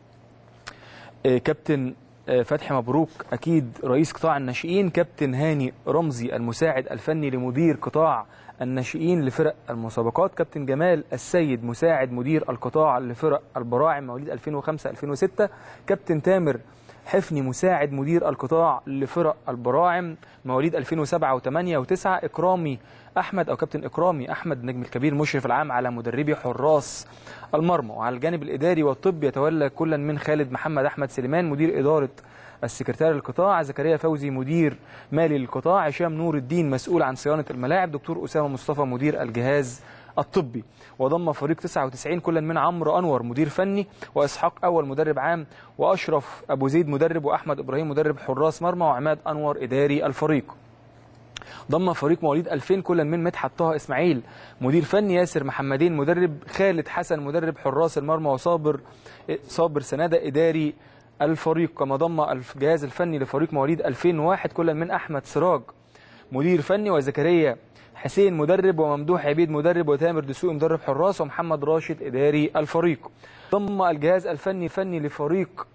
آه، كابتن آه، فتحي مبروك اكيد رئيس قطاع الناشئين كابتن هاني رمزي المساعد الفني لمدير قطاع الناشئين لفرق المسابقات كابتن جمال السيد مساعد مدير القطاع لفرق البراعم مواليد 2005 2006 كابتن تامر حفني مساعد مدير القطاع لفرق البراعم مواليد 2007 و8 و9 اكرامي احمد او كابتن اكرامي احمد نجم الكبير مشرف العام على مدربي حراس المرمى وعلى الجانب الاداري والطبي يتولى كلا من خالد محمد احمد سليمان مدير اداره السكرتير القطاع زكريا فوزي مدير مالي للقطاع هشام نور الدين مسؤول عن صيانه الملاعب دكتور اسامه مصطفى مدير الجهاز الطبي وضم فريق 99 كلا من عمرو انور مدير فني واسحاق اول مدرب عام واشرف ابو زيد مدرب واحمد ابراهيم مدرب حراس مرمى وعماد انور اداري الفريق ضم فريق مواليد 2000 كلا من مدحت طه اسماعيل مدير فني ياسر محمدين مدرب خالد حسن مدرب حراس المرمى وصابر صابر سناده اداري الفريق كما ضم الجهاز الفني لفريق مواليد 2001 كلا من احمد سراج مدير فني وزكريا حسين مدرب وممدوح عبيد مدرب وتامر دسوقي مدرب حراس ومحمد راشد اداري الفريق ضم الجهاز الفني فني لفريق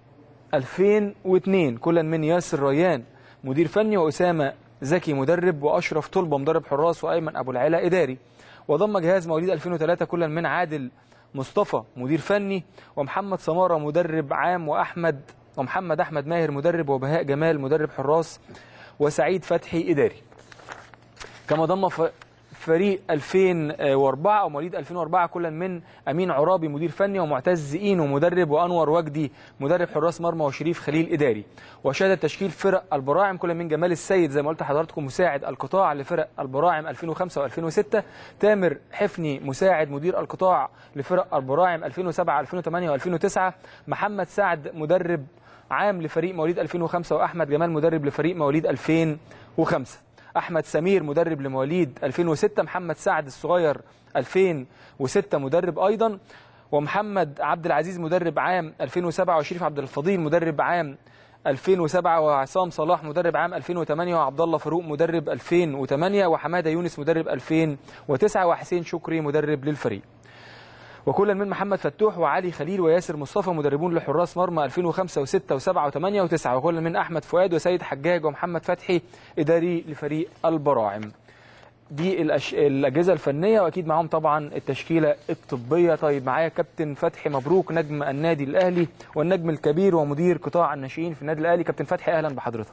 2002 كلا من ياسر ريان مدير فني واسامه زكي مدرب واشرف طلبه مدرب حراس وايمن ابو العلا اداري وضم جهاز مواليد 2003 كلا من عادل مصطفى مدير فني ومحمد سماره مدرب عام واحمد ومحمد احمد ماهر مدرب وبهاء جمال مدرب حراس وسعيد فتحي اداري كما ضم ف- فريق 2004 او مواليد 2004 كلا من امين عرابي مدير فني ومعتز اينو مدرب وانور وجدي مدرب حراس مرمى وشريف خليل اداري وشهد تشكيل فرق البراعم كلا من جمال السيد زي ما قلت لحضراتكم مساعد القطاع لفرق البراعم 2005 و2006 تامر حفني مساعد مدير القطاع لفرق البراعم 2007 2008 و2009 محمد سعد مدرب عام لفريق مواليد 2005 واحمد جمال مدرب لفريق مواليد 2005 احمد سمير مدرب لمواليد 2006 محمد سعد الصغير 2006 مدرب ايضا ومحمد عبد العزيز مدرب عام 2007 وشريف عبد الفضيل مدرب عام 2007 وعصام صلاح مدرب عام 2008 وعبد الله فاروق مدرب 2008 وحماده يونس مدرب 2009 وحسين شكري مدرب للفريق وكلا من محمد فتوح وعلي خليل وياسر مصطفى مدربون لحراس مرمى 2005 و6 و7 و8 و9 وكلا من احمد فؤاد وسيد حجاج ومحمد فتحي اداري لفريق البراعم دي الأش... الاجهزه الفنيه واكيد معاهم طبعا التشكيله الطبيه طيب معايا كابتن فتحي مبروك نجم النادي الاهلي والنجم الكبير ومدير قطاع الناشئين في النادي الاهلي كابتن فتحي اهلا بحضرتك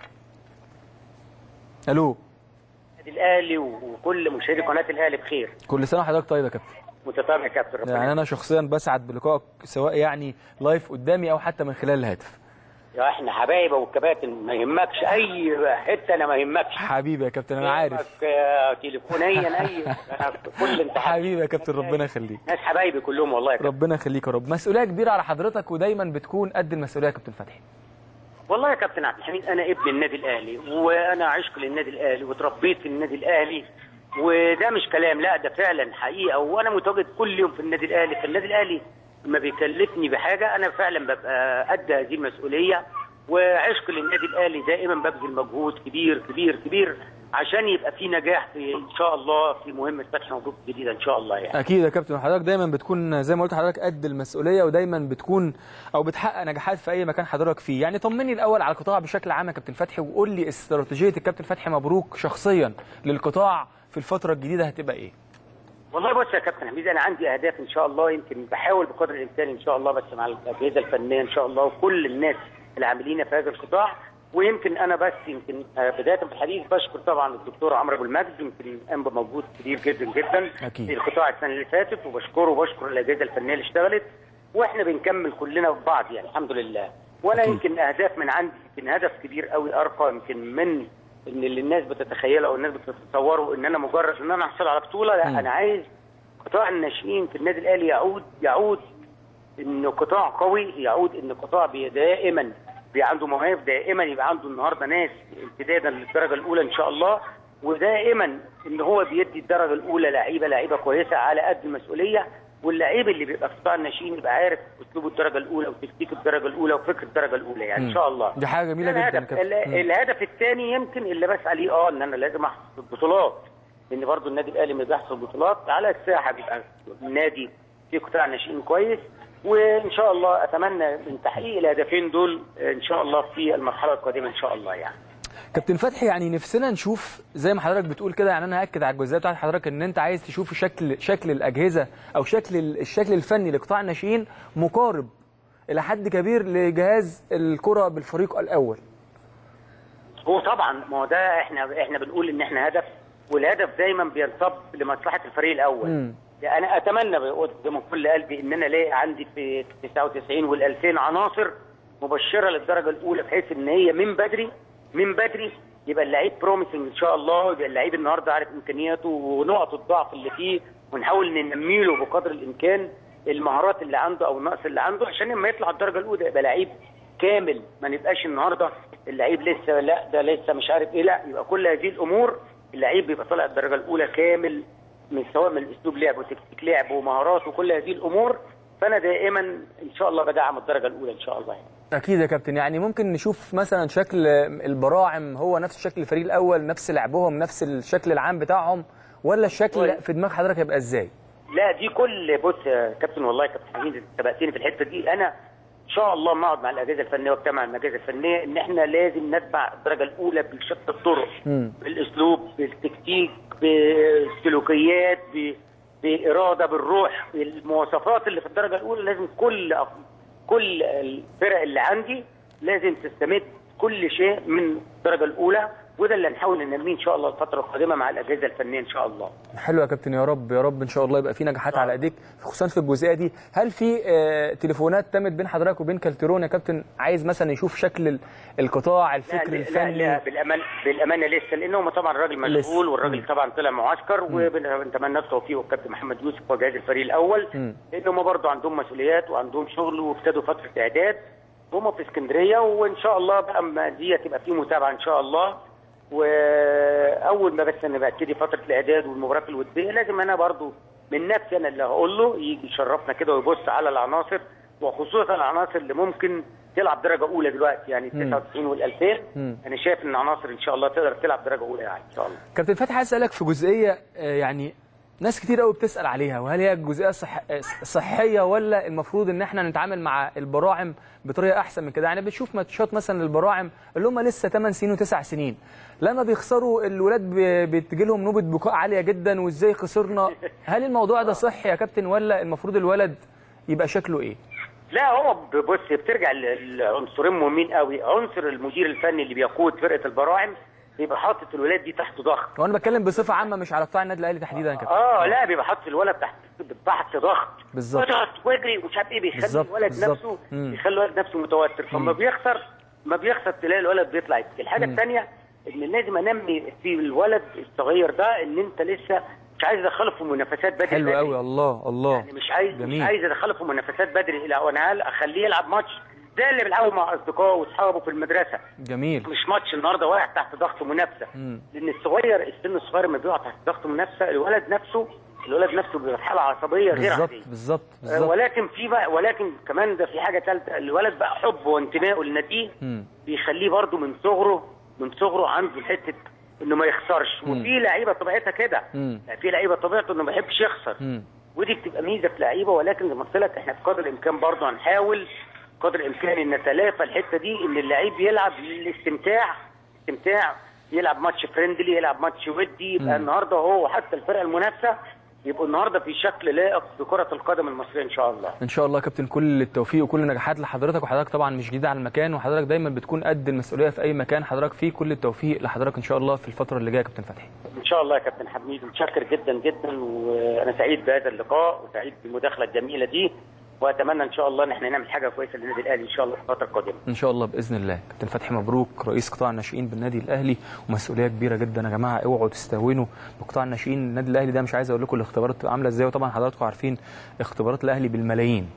الو النادي الاهلي وكل مشاهدي قناه الاهلي بخير كل سنه وحضرتك طيب يا كابتن متتابع يا كابتن ربنا يعني انا شخصيا بسعد بلقائك سواء يعني لايف قدامي او حتى من خلال الهاتف يا احنا حبايبه والكباتن ما يهمكش اي حته انا ما يهمكش حبيبي يا كابتن انا عارف يهمك، آه، تليفونيا اي أنا في كل انت حبيبي يا كابتن ربنا يخليك ناس حبايبي كلهم والله يا كابتن ربنا يخليك يا رب مسؤوليه كبيره على حضرتك ودايما بتكون قد المسؤوليه يا كابتن فتحي والله يا كابتن عبد الحميد انا ابن النادي الاهلي وانا عشق للنادي الاهلي وتربيت في النادي الاهلي وده مش كلام لا ده فعلا حقيقه وانا متواجد كل يوم في النادي الاهلي فالنادي الاهلي لما بيكلفني بحاجه انا فعلا ببقى قد هذه المسؤوليه وعشق للنادي الاهلي دائما ببذل مجهود كبير كبير كبير عشان يبقى في نجاح في ان شاء الله في مهمه فتح مبروك جديده ان شاء الله يعني اكيد يا كابتن حضرتك دايما بتكون زي ما قلت حضرتك قد المسؤوليه ودايما بتكون او بتحقق نجاحات في اي مكان حضرتك فيه يعني طمني الاول على القطاع بشكل عام يا كابتن فتحي وقول لي استراتيجيه الكابتن فتحي مبروك شخصيا للقطاع في الفتره الجديده هتبقى ايه والله بص يا كابتن حميد انا عندي اهداف ان شاء الله يمكن بحاول بقدر الامكان ان شاء الله بس مع الاجهزه الفنيه ان شاء الله وكل الناس العاملين في هذا القطاع ويمكن انا بس يمكن آه، بدايه في الحديث بشكر طبعا الدكتور عمرو ابو المجد يمكن قام بمجهود كبير جدا جدا أكيد. في القطاع السنه اللي فاتت وبشكره وبشكر الاجهزه الفنيه اللي اشتغلت واحنا بنكمل كلنا في بعض يعني الحمد لله وانا أكيد. يمكن اهداف من عندي يمكن هدف كبير قوي ارقى يمكن من ان اللي الناس بتتخيله او الناس بتتصوره ان انا مجرد ان انا احصل على بطوله لا مم. انا عايز قطاع الناشئين في النادي الاهلي يعود يعود انه قطاع قوي يعود ان قطاع بي دائما بي عنده مواهب دائما يبقى عنده النهارده ناس امتدادا للدرجه الاولى ان شاء الله ودائما ان هو بيدي الدرجه الاولى لعيبه لعيبه كويسه على قد المسؤوليه واللعيب اللي بيبقى في قطاع الناشئين يبقى عارف اسلوب الدرجه الاولى وتكتيك الدرجه الاولى وفكر الدرجه الاولى يعني مم. ان شاء الله دي حاجه جميله ده جدا يا الهدف كابتن ال- مم. الهدف الثاني يمكن اللي بسعى ليه اه ان انا لازم احصل البطولات لان برضو النادي الاهلي ما بيحصل بطولات على الساحه بيبقى النادي في قطاع ناشئين كويس وان شاء الله اتمنى من تحقيق الهدفين دول ان شاء الله في المرحله القادمه ان شاء الله يعني كابتن فتحي يعني نفسنا نشوف زي ما حضرتك بتقول كده يعني انا هاكد على الجزئيه بتاعت حضرتك ان انت عايز تشوف شكل شكل الاجهزه او شكل ال- الشكل الفني لقطاع الناشئين مقارب الى حد كبير لجهاز الكره بالفريق الاول هو طبعا ما هو ده احنا احنا بنقول ان احنا هدف والهدف دايما بينصب لمصلحه الفريق الاول مم. يعني انا اتمنى بقول من كل قلبي ان انا الاقي عندي في 99 وال2000 عناصر مبشره للدرجه الاولى بحيث ان هي من بدري من بدري يبقى اللعيب بروميسنج ان شاء الله يبقى اللعيب النهارده عارف امكانياته ونقط الضعف اللي فيه ونحاول ننمي له بقدر الامكان المهارات اللي عنده او النقص اللي عنده عشان لما يطلع الدرجه الاولى يبقى لعيب كامل ما نبقاش النهارده اللعيب لسه لا ده لسه مش عارف ايه لا يبقى كل هذه الامور اللعيب بيبقى طالع الدرجه الاولى كامل من سواء من اسلوب لعب وتكتيك لعب ومهارات وكل هذه الامور فانا دائما ان شاء الله بدعم الدرجه الاولى ان شاء الله يعني. اكيد يا كابتن يعني ممكن نشوف مثلا شكل البراعم هو نفس شكل الفريق الاول نفس لعبهم نفس الشكل العام بتاعهم ولا الشكل طيب. في دماغ حضرتك هيبقى ازاي لا دي كل بص يا كابتن والله يا كابتن حميد انت سبقتني في الحته دي انا ان شاء الله ما اقعد مع الاجهزه الفنيه واجتمع مع الاجهزه الفنيه ان احنا لازم نتبع الدرجه الاولى بشتى الطرق مم. بالاسلوب بالتكتيك بالسلوكيات ب- باراده بالروح المواصفات اللي في الدرجه الاولى لازم كل كل الفرق اللي عندي لازم تستمد كل شيء من الدرجه الاولى وده اللي هنحاول ننميه ان شاء الله الفتره القادمه مع الاجهزه الفنيه ان شاء الله حلو يا كابتن يا رب يا رب ان شاء الله يبقى في نجاحات على ايديك خصوصا في الجزئيه دي هل في آه، تليفونات تمت بين حضرتك وبين كالترون يا كابتن عايز مثلا يشوف شكل ال- القطاع الفكر لا الفني لا, لا بالأمان بالامانه لسه لان هم طبعا الراجل لسه. مشغول مم. والراجل طبعا طلع معسكر وبنتمنى التوفيق والكابتن محمد يوسف وجهاز الفريق الاول مم. لان هم برضه عندهم مسؤوليات وعندهم شغل وابتدوا فتره اعداد هم في اسكندريه وان شاء الله بقى اما دي تبقى في متابعه ان شاء الله واول ما بس انا ببتدي فتره الاعداد والمباراه الوديه لازم انا برضه من نفسي انا اللي هقول له يجي يشرفنا كده ويبص على العناصر وخصوصا العناصر اللي ممكن تلعب درجه اولى دلوقتي يعني مم. 99 وال 2000 مم. انا شايف ان العناصر ان شاء الله تقدر تلعب درجه اولى يعني ان شاء الله كابتن فتحي عايز اسالك في جزئيه آه، يعني ناس كتير قوي بتسال عليها وهل هي جزئيه صح... آه، صحيه ولا المفروض ان احنا نتعامل مع البراعم بطريقه احسن من كده يعني بتشوف ماتشات مثلا للبراعم اللي هم لسه 8 سنين و9 سنين لما بيخسروا الولاد ب- بتجي لهم نوبه بكاء عاليه جدا وازاي خسرنا هل الموضوع ده صحي يا كابتن ولا المفروض الولد يبقى شكله ايه لا هو بص بترجع ل- لعنصرين مهمين قوي عنصر المدير الفني اللي بيقود فرقه البراعم بيبقى حاطط الولاد دي تحت ضغط هو انا بتكلم بصفه عامه مش على قطاع النادي الاهلي تحديدا يا كابتن اه لا بيبقى حاطط الولد تحت تحت ضغط بالظبط. اضغط واجري ومش عارف ايه بيخلي بالظبط، الولد بالظبط. نفسه مم. بيخلي الولد نفسه متوتر فما بيخسر ما بيخسر تلاقي الولد بيطلع يبكي الحاجه مم. الثانيه ان لازم انمي في الولد الصغير ده ان انت لسه مش عايز ادخله في منافسات بدري حلو بدري. قوي الله الله يعني مش عايز جميل. مش عايز ادخله في منافسات بدري لا وانا هل- اخليه يلعب ماتش زي اللي بيلعبوا مع اصدقائه واصحابه في المدرسه جميل مش ماتش النهارده واقع تحت ضغط منافسه مم. لان الصغير السن الصغير لما بيقع تحت ضغط منافسه الولد نفسه الولد نفسه بيبقى في حاله عصبيه غير بالظبط عاديه بالظبط آه، بالظبط ولكن في بقى ولكن كمان ده في حاجه ثالثه الولد بقى حبه وانتمائه لناديه مم. بيخليه برده من صغره من صغره عنده حته انه ما يخسرش مم. وفي لعيبه طبيعتها كده مم. يعني في لعيبه طبيعته انه ما يحبش يخسر مم. ودي بتبقى ميزه في لعيبه ولكن زي ما قلت لك احنا بقدر الامكان برضه هنحاول قدر الامكان ان نتلافى الحته دي ان اللعيب يلعب للاستمتاع استمتاع يلعب ماتش فريندلي يلعب ماتش ودي يبقى مم. النهارده هو حتى الفرقه المنافسه يبقوا النهارده في شكل لائق بكره القدم المصريه ان شاء الله ان شاء الله يا كابتن كل التوفيق وكل النجاحات لحضرتك وحضرتك طبعا مش جديد على المكان وحضرتك دايما بتكون قد المسؤوليه في اي مكان حضرتك فيه كل التوفيق لحضرتك ان شاء الله في الفتره اللي جايه يا كابتن فتحي ان شاء الله يا كابتن حميد متشكر جدا جدا وانا سعيد بهذا اللقاء وسعيد بالمداخله الجميله دي واتمنى ان شاء الله ان احنا نعمل حاجه كويسه للنادي الاهلي ان شاء الله في الفتره القادمه ان شاء الله باذن الله كابتن فتحي مبروك رئيس قطاع الناشئين بالنادي الاهلي ومسؤوليه كبيره جدا يا جماعه اوعوا تستهونوا بقطاع الناشئين النادي الاهلي ده مش عايز اقول لكم الاختبارات بتبقى عامله ازاي وطبعا حضراتكم عارفين اختبارات الاهلي بالملايين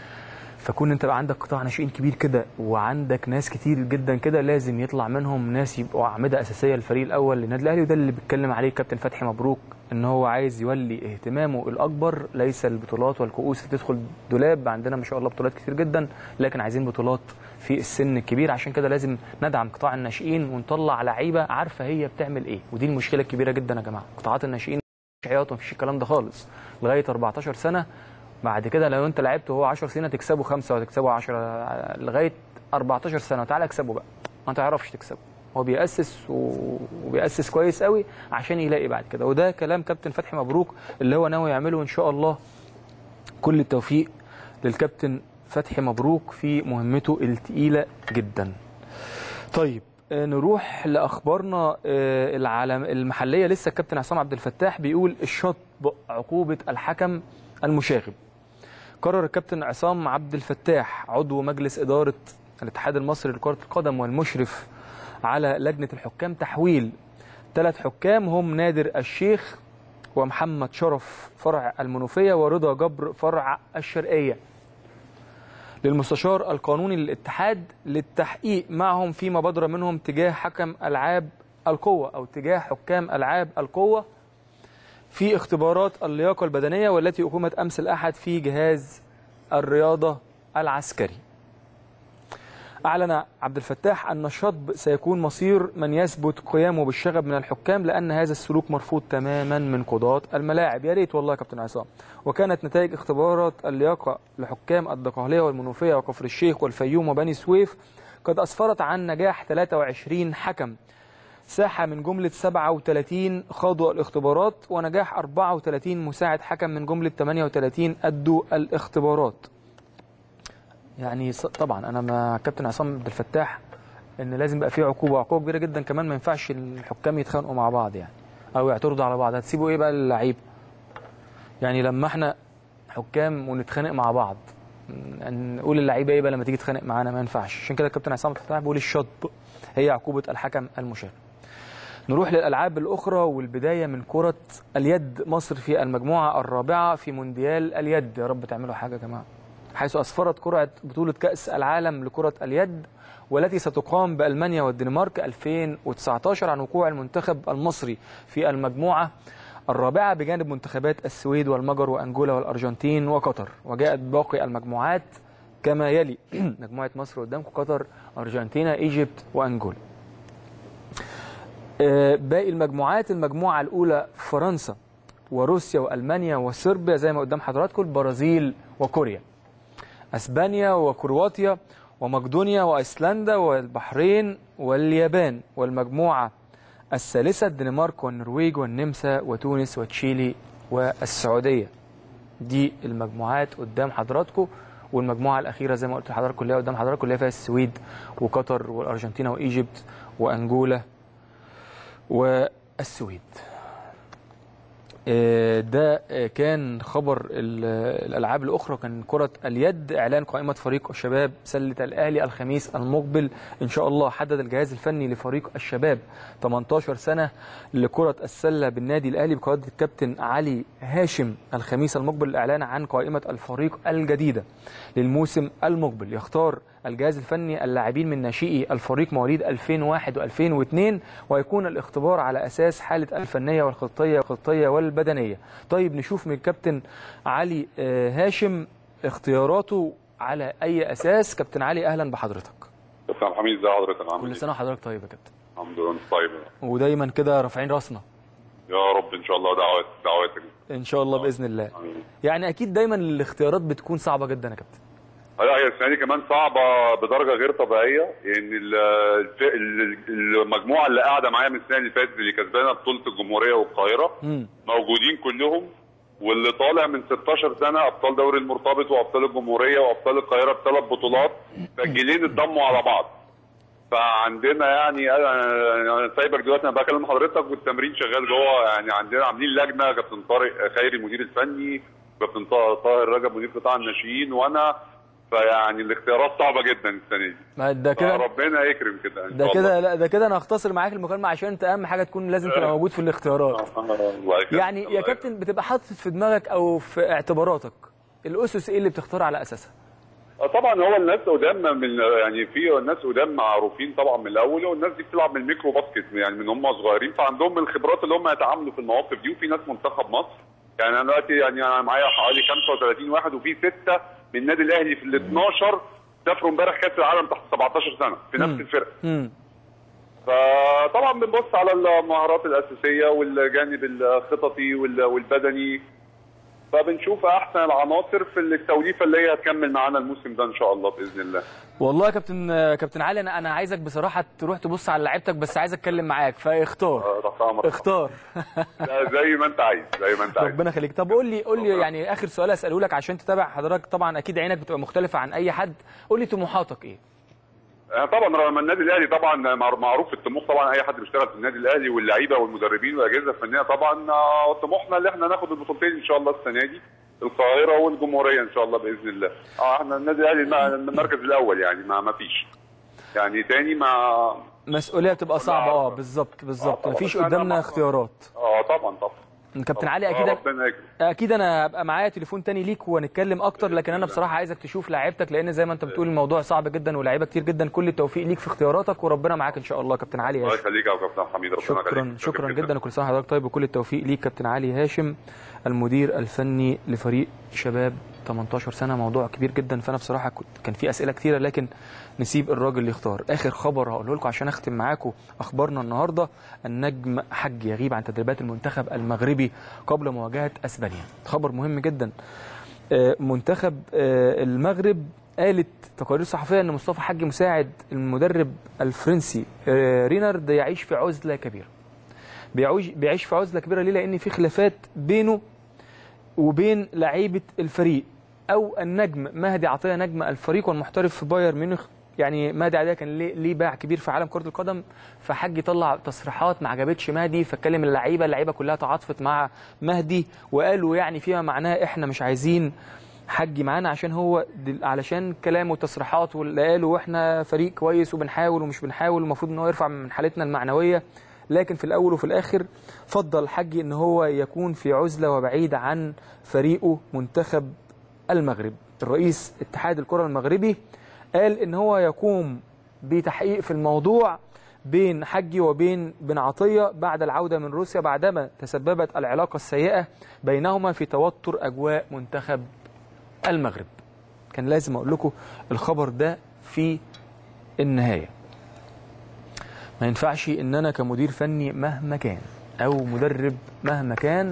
فكون انت بقى عندك قطاع ناشئين كبير كده وعندك ناس كتير جدا كده لازم يطلع منهم ناس يبقوا اعمده اساسيه للفريق الاول للنادي الاهلي وده اللي بيتكلم عليه كابتن فتحي مبروك ان هو عايز يولي اهتمامه الاكبر ليس البطولات والكؤوس اللي تدخل دولاب عندنا ما شاء الله بطولات كتير جدا لكن عايزين بطولات في السن الكبير عشان كده لازم ندعم قطاع الناشئين ونطلع لعيبه عارفه هي بتعمل ايه ودي المشكله الكبيره جدا يا جماعه قطاعات الناشئين مفيش عياط مفيش الكلام ده خالص لغايه 14 سنه بعد كده لو انت لعبت وهو 10 سنين هتكسبه خمسه وهتكسبه 10 لغايه 14 سنه تعالى اكسبه بقى ما تعرفش تكسبه هو بيأسس و- وبيأسس كويس قوي عشان يلاقي بعد كده وده كلام كابتن فتحي مبروك اللي هو ناوي يعمله ان شاء الله كل التوفيق للكابتن فتحي مبروك في مهمته التقيله جدا طيب آه، نروح لاخبارنا آه، العالم المحليه لسه الكابتن عصام عبد الفتاح بيقول الشطب عقوبه الحكم المشاغب قرر الكابتن عصام عبد الفتاح عضو مجلس اداره الاتحاد المصري لكره القدم والمشرف على لجنه الحكام تحويل ثلاث حكام هم نادر الشيخ ومحمد شرف فرع المنوفيه ورضا جبر فرع الشرقيه للمستشار القانوني للاتحاد للتحقيق معهم فيما بدر منهم تجاه حكم العاب القوه او تجاه حكام العاب القوه في اختبارات اللياقه البدنيه والتي اقيمت امس الاحد في جهاز الرياضه العسكري. أعلن عبد الفتاح أن الشطب سيكون مصير من يثبت قيامه بالشغب من الحكام لأن هذا السلوك مرفوض تماما من قضاة الملاعب يا ريت والله يا كابتن عصام وكانت نتائج اختبارات اللياقة لحكام الدقهلية والمنوفية وكفر الشيخ والفيوم وبني سويف قد أسفرت عن نجاح 23 حكم ساحة من جملة 37 خاضوا الاختبارات ونجاح 34 مساعد حكم من جملة 38 أدوا الاختبارات يعني ص- طبعا انا مع كابتن عصام عبد الفتاح ان لازم يبقى في عقوبه عقوبه كبيره جدا كمان ما ينفعش الحكام يتخانقوا مع بعض يعني او يعترضوا على بعض هتسيبوا ايه بقى اللعيب يعني لما احنا حكام ونتخانق مع بعض ن- نقول اللعيبه ايه بقى لما تيجي تتخانق معانا ما ينفعش عشان كده الكابتن عصام عبد الفتاح بيقول الشطب هي عقوبه الحكم المشارك نروح للالعاب الاخرى والبدايه من كره اليد مصر في المجموعه الرابعه في مونديال اليد يا رب تعملوا حاجه يا جماعه حيث أسفرت كرة بطولة كأس العالم لكرة اليد والتي ستقام بألمانيا والدنمارك 2019 عن وقوع المنتخب المصري في المجموعة الرابعة بجانب منتخبات السويد والمجر وأنجولا والأرجنتين وقطر وجاءت باقي المجموعات كما يلي مجموعة مصر قدامكم قطر أرجنتينا إيجيبت وأنجولا آه، باقي المجموعات المجموعة الأولى فرنسا وروسيا وألمانيا وصربيا زي ما قدام حضراتكم البرازيل وكوريا اسبانيا وكرواتيا ومقدونيا وايسلندا والبحرين واليابان والمجموعه الثالثه الدنمارك والنرويج والنمسا وتونس وتشيلي والسعوديه دي المجموعات قدام حضراتكم والمجموعه الاخيره زي ما قلت لحضراتكم اللي هي قدام حضراتكم اللي هي فيها السويد وقطر والارجنتين وايجيبت وانجولا والسويد آه، ده آه، كان خبر ال- الالعاب الاخرى كان كره اليد اعلان قائمه فريق الشباب سله الاهلي الخميس المقبل ان شاء الله حدد الجهاز الفني لفريق الشباب 18 سنه لكره السله بالنادي الاهلي بقياده الكابتن علي هاشم الخميس المقبل الاعلان عن قائمه الفريق الجديده للموسم المقبل يختار الجهاز الفني اللاعبين من ناشئي الفريق مواليد 2001 و2002 ويكون الاختبار على اساس حاله الفنيه والخطيه والخطيه والبدنيه. طيب نشوف من الكابتن علي آه، هاشم اختياراته على اي اساس كابتن علي اهلا بحضرتك. كابتن عبد الحميد ازي حضرتك عامل كل ايه؟ سنه وحضرتك طيب يا كابتن. الحمد لله انت طيب ودايما كده رافعين راسنا يا رب ان شاء الله دعوات دعواتك ان شاء الله باذن الله. آمين. يعني اكيد دايما الاختيارات بتكون صعبه جدا يا كابتن. لا هي السنه دي كمان صعبه بدرجه غير طبيعيه ان ال- الف- ال- المجموعه اللي قاعده معايا من السنه اللي فاتت اللي كسبانه بطوله الجمهوريه والقاهره امم موجودين كلهم واللي طالع من 16 سنه ابطال دوري المرتبط وابطال الجمهوريه وابطال القاهره بثلاث بطولات فالجيلين اتضموا على بعض فعندنا يعني انا أنا سايبك دلوقتي انا بكلم حضرتك والتمرين شغال جوه يعني عندنا عاملين لجنه كابتن طارق خيري المدير الفني كابتن طا- طاهر رجب مدير قطاع الناشئين وانا فيعني الاختيارات صعبه جدا السنه دي ما ده كده ربنا يكرم كده إن ده شاء كده لا ده كده انا هختصر معاك المكالمه عشان انت اهم حاجه تكون لازم تبقى موجود في الاختيارات. الله. الله يكرمك. يعني الله يا يكرمك. كابتن بتبقى حاطط في دماغك او في اعتباراتك الاسس ايه اللي بتختار على اساسها آه طبعا هو الناس قدام من يعني في ناس قدام معروفين طبعا من الاول والناس دي بتلعب من الميكرو باسكت يعني من هم صغيرين فعندهم الخبرات اللي هم يتعاملوا في المواقف دي وفي ناس منتخب مصر يعني انا دلوقتي يعني انا معايا حوالي 35 واحد وفي سته من النادي الاهلي في ال 12 سافروا امبارح كاس العالم تحت 17 سنه في نفس مم. الفرقه امم فطبعا بنبص على المهارات الاساسيه والجانب الخططي وال- والبدني فبنشوف احسن العناصر في التوليفه اللي هي هتكمل معانا الموسم ده ان شاء الله باذن الله والله يا كابتن كابتن علي انا انا عايزك بصراحه تروح تبص على لعيبتك بس عايز اتكلم معاك فاختار آه، تحت امرك اختار لا، زي ما انت عايز زي ما انت عايز ربنا يخليك طب قول لي قول لي يعني اخر سؤال اساله لك عشان تتابع حضرتك طبعا اكيد عينك بتبقى مختلفه عن اي حد قول لي طموحاتك ايه آه، طبعا رغم النادي الاهلي طبعا مع- معروف الطموح طبعا اي حد بيشتغل في النادي الاهلي واللعيبه والمدربين والاجهزه الفنيه طبعا آه، طموحنا اللي احنا ناخد البطولتين ان شاء الله السنه دي القاهره والجمهوريه ان شاء الله باذن الله اه احنا النادي الاهلي مع- المركز الاول يعني ما ما فيش يعني تاني ما مسؤوليه بتبقى صعبه اه بالظبط بالظبط طبعاً. مفيش بس أنا قدامنا ما- اختيارات اه طبعا طبعا كابتن علي آه، اكيد ربنا يكرم اكيد انا هبقى معايا تليفون تاني ليك ونتكلم اكتر لكن انا بصراحه عايزك تشوف لعيبتك لان زي ما انت بتقول الموضوع صعب جدا ولاعيبه كتير جدا كل التوفيق ليك في اختياراتك وربنا معاك ان شاء الله كابتن علي الله هاشم يخليك يا كابتن حميد ربنا شكرا يخليك. شكرا جدا وكل سنه وحضرتك طيب وكل التوفيق ليك كابتن علي هاشم المدير الفني لفريق شباب 18 سنه موضوع كبير جدا فانا بصراحه كنت كان في اسئله كتيره لكن نسيب الراجل يختار اخر خبر هقوله لكم عشان اختم معاكم اخبارنا النهارده النجم حج يغيب عن تدريبات المنتخب المغربي قبل مواجهه اسبانيا خبر مهم جدا آه، منتخب آه، المغرب قالت تقارير صحفيه ان مصطفى حج مساعد المدرب الفرنسي آه، رينارد يعيش في عزله كبيره بيعوش بيعيش في عزله كبيره ليه لان في خلافات بينه وبين لعيبه الفريق او النجم مهدي عطيه نجم الفريق والمحترف في بايرن ميونخ يعني مهدي عطيه كان ليه ليه باع كبير في عالم كره القدم فحج طلع تصريحات ما عجبتش مهدي فاتكلم اللعيبه اللعيبه كلها تعاطفت مع مهدي وقالوا يعني فيما معناه احنا مش عايزين حج معانا عشان هو دل- علشان كلام وتصريحات واللي قالوا واحنا فريق كويس وبنحاول ومش بنحاول المفروض ان هو يرفع من حالتنا المعنويه لكن في الاول وفي الاخر فضل حجي ان هو يكون في عزله وبعيد عن فريقه منتخب المغرب الرئيس اتحاد الكره المغربي قال ان هو يقوم بتحقيق في الموضوع بين حجي وبين بن عطيه بعد العوده من روسيا بعدما تسببت العلاقه السيئه بينهما في توتر اجواء منتخب المغرب كان لازم اقول لكم الخبر ده في النهايه ما ينفعش ان انا كمدير فني مهما كان او مدرب مهما كان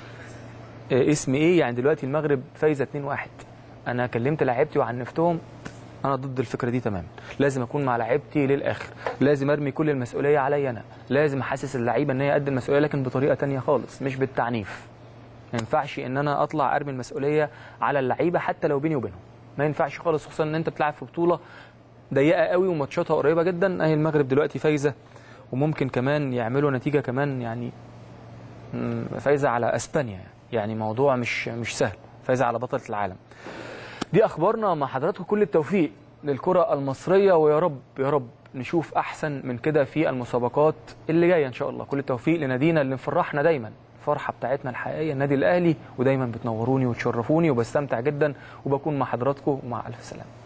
آه، اسمي ايه يعني دلوقتي المغرب فايزه 2-1 انا كلمت لعيبتي وعنفتهم انا ضد الفكره دي تماما لازم اكون مع لعيبتي للاخر لازم ارمي كل المسؤوليه عليا انا لازم احسس اللعيبه ان هي قد المسؤوليه لكن بطريقه تانية خالص مش بالتعنيف ما ينفعش ان انا اطلع ارمي المسؤوليه على اللعيبه حتى لو بيني وبينهم ما ينفعش خالص خصوصا ان انت بتلعب في بطوله ضيقه قوي وماتشاتها قريبه جدا اهي المغرب دلوقتي فايزه وممكن كمان يعملوا نتيجه كمان يعني مم، فايزه على اسبانيا يعني موضوع مش مش سهل فايزه على بطله العالم دي اخبارنا مع حضراتكم كل التوفيق للكره المصريه ويا رب يا رب نشوف احسن من كده في المسابقات اللي جايه ان شاء الله كل التوفيق لنادينا اللي مفرحنا دايما الفرحه بتاعتنا الحقيقيه النادي الاهلي ودايما بتنوروني وتشرفوني وبستمتع جدا وبكون مع حضراتكم ومع الف سلامه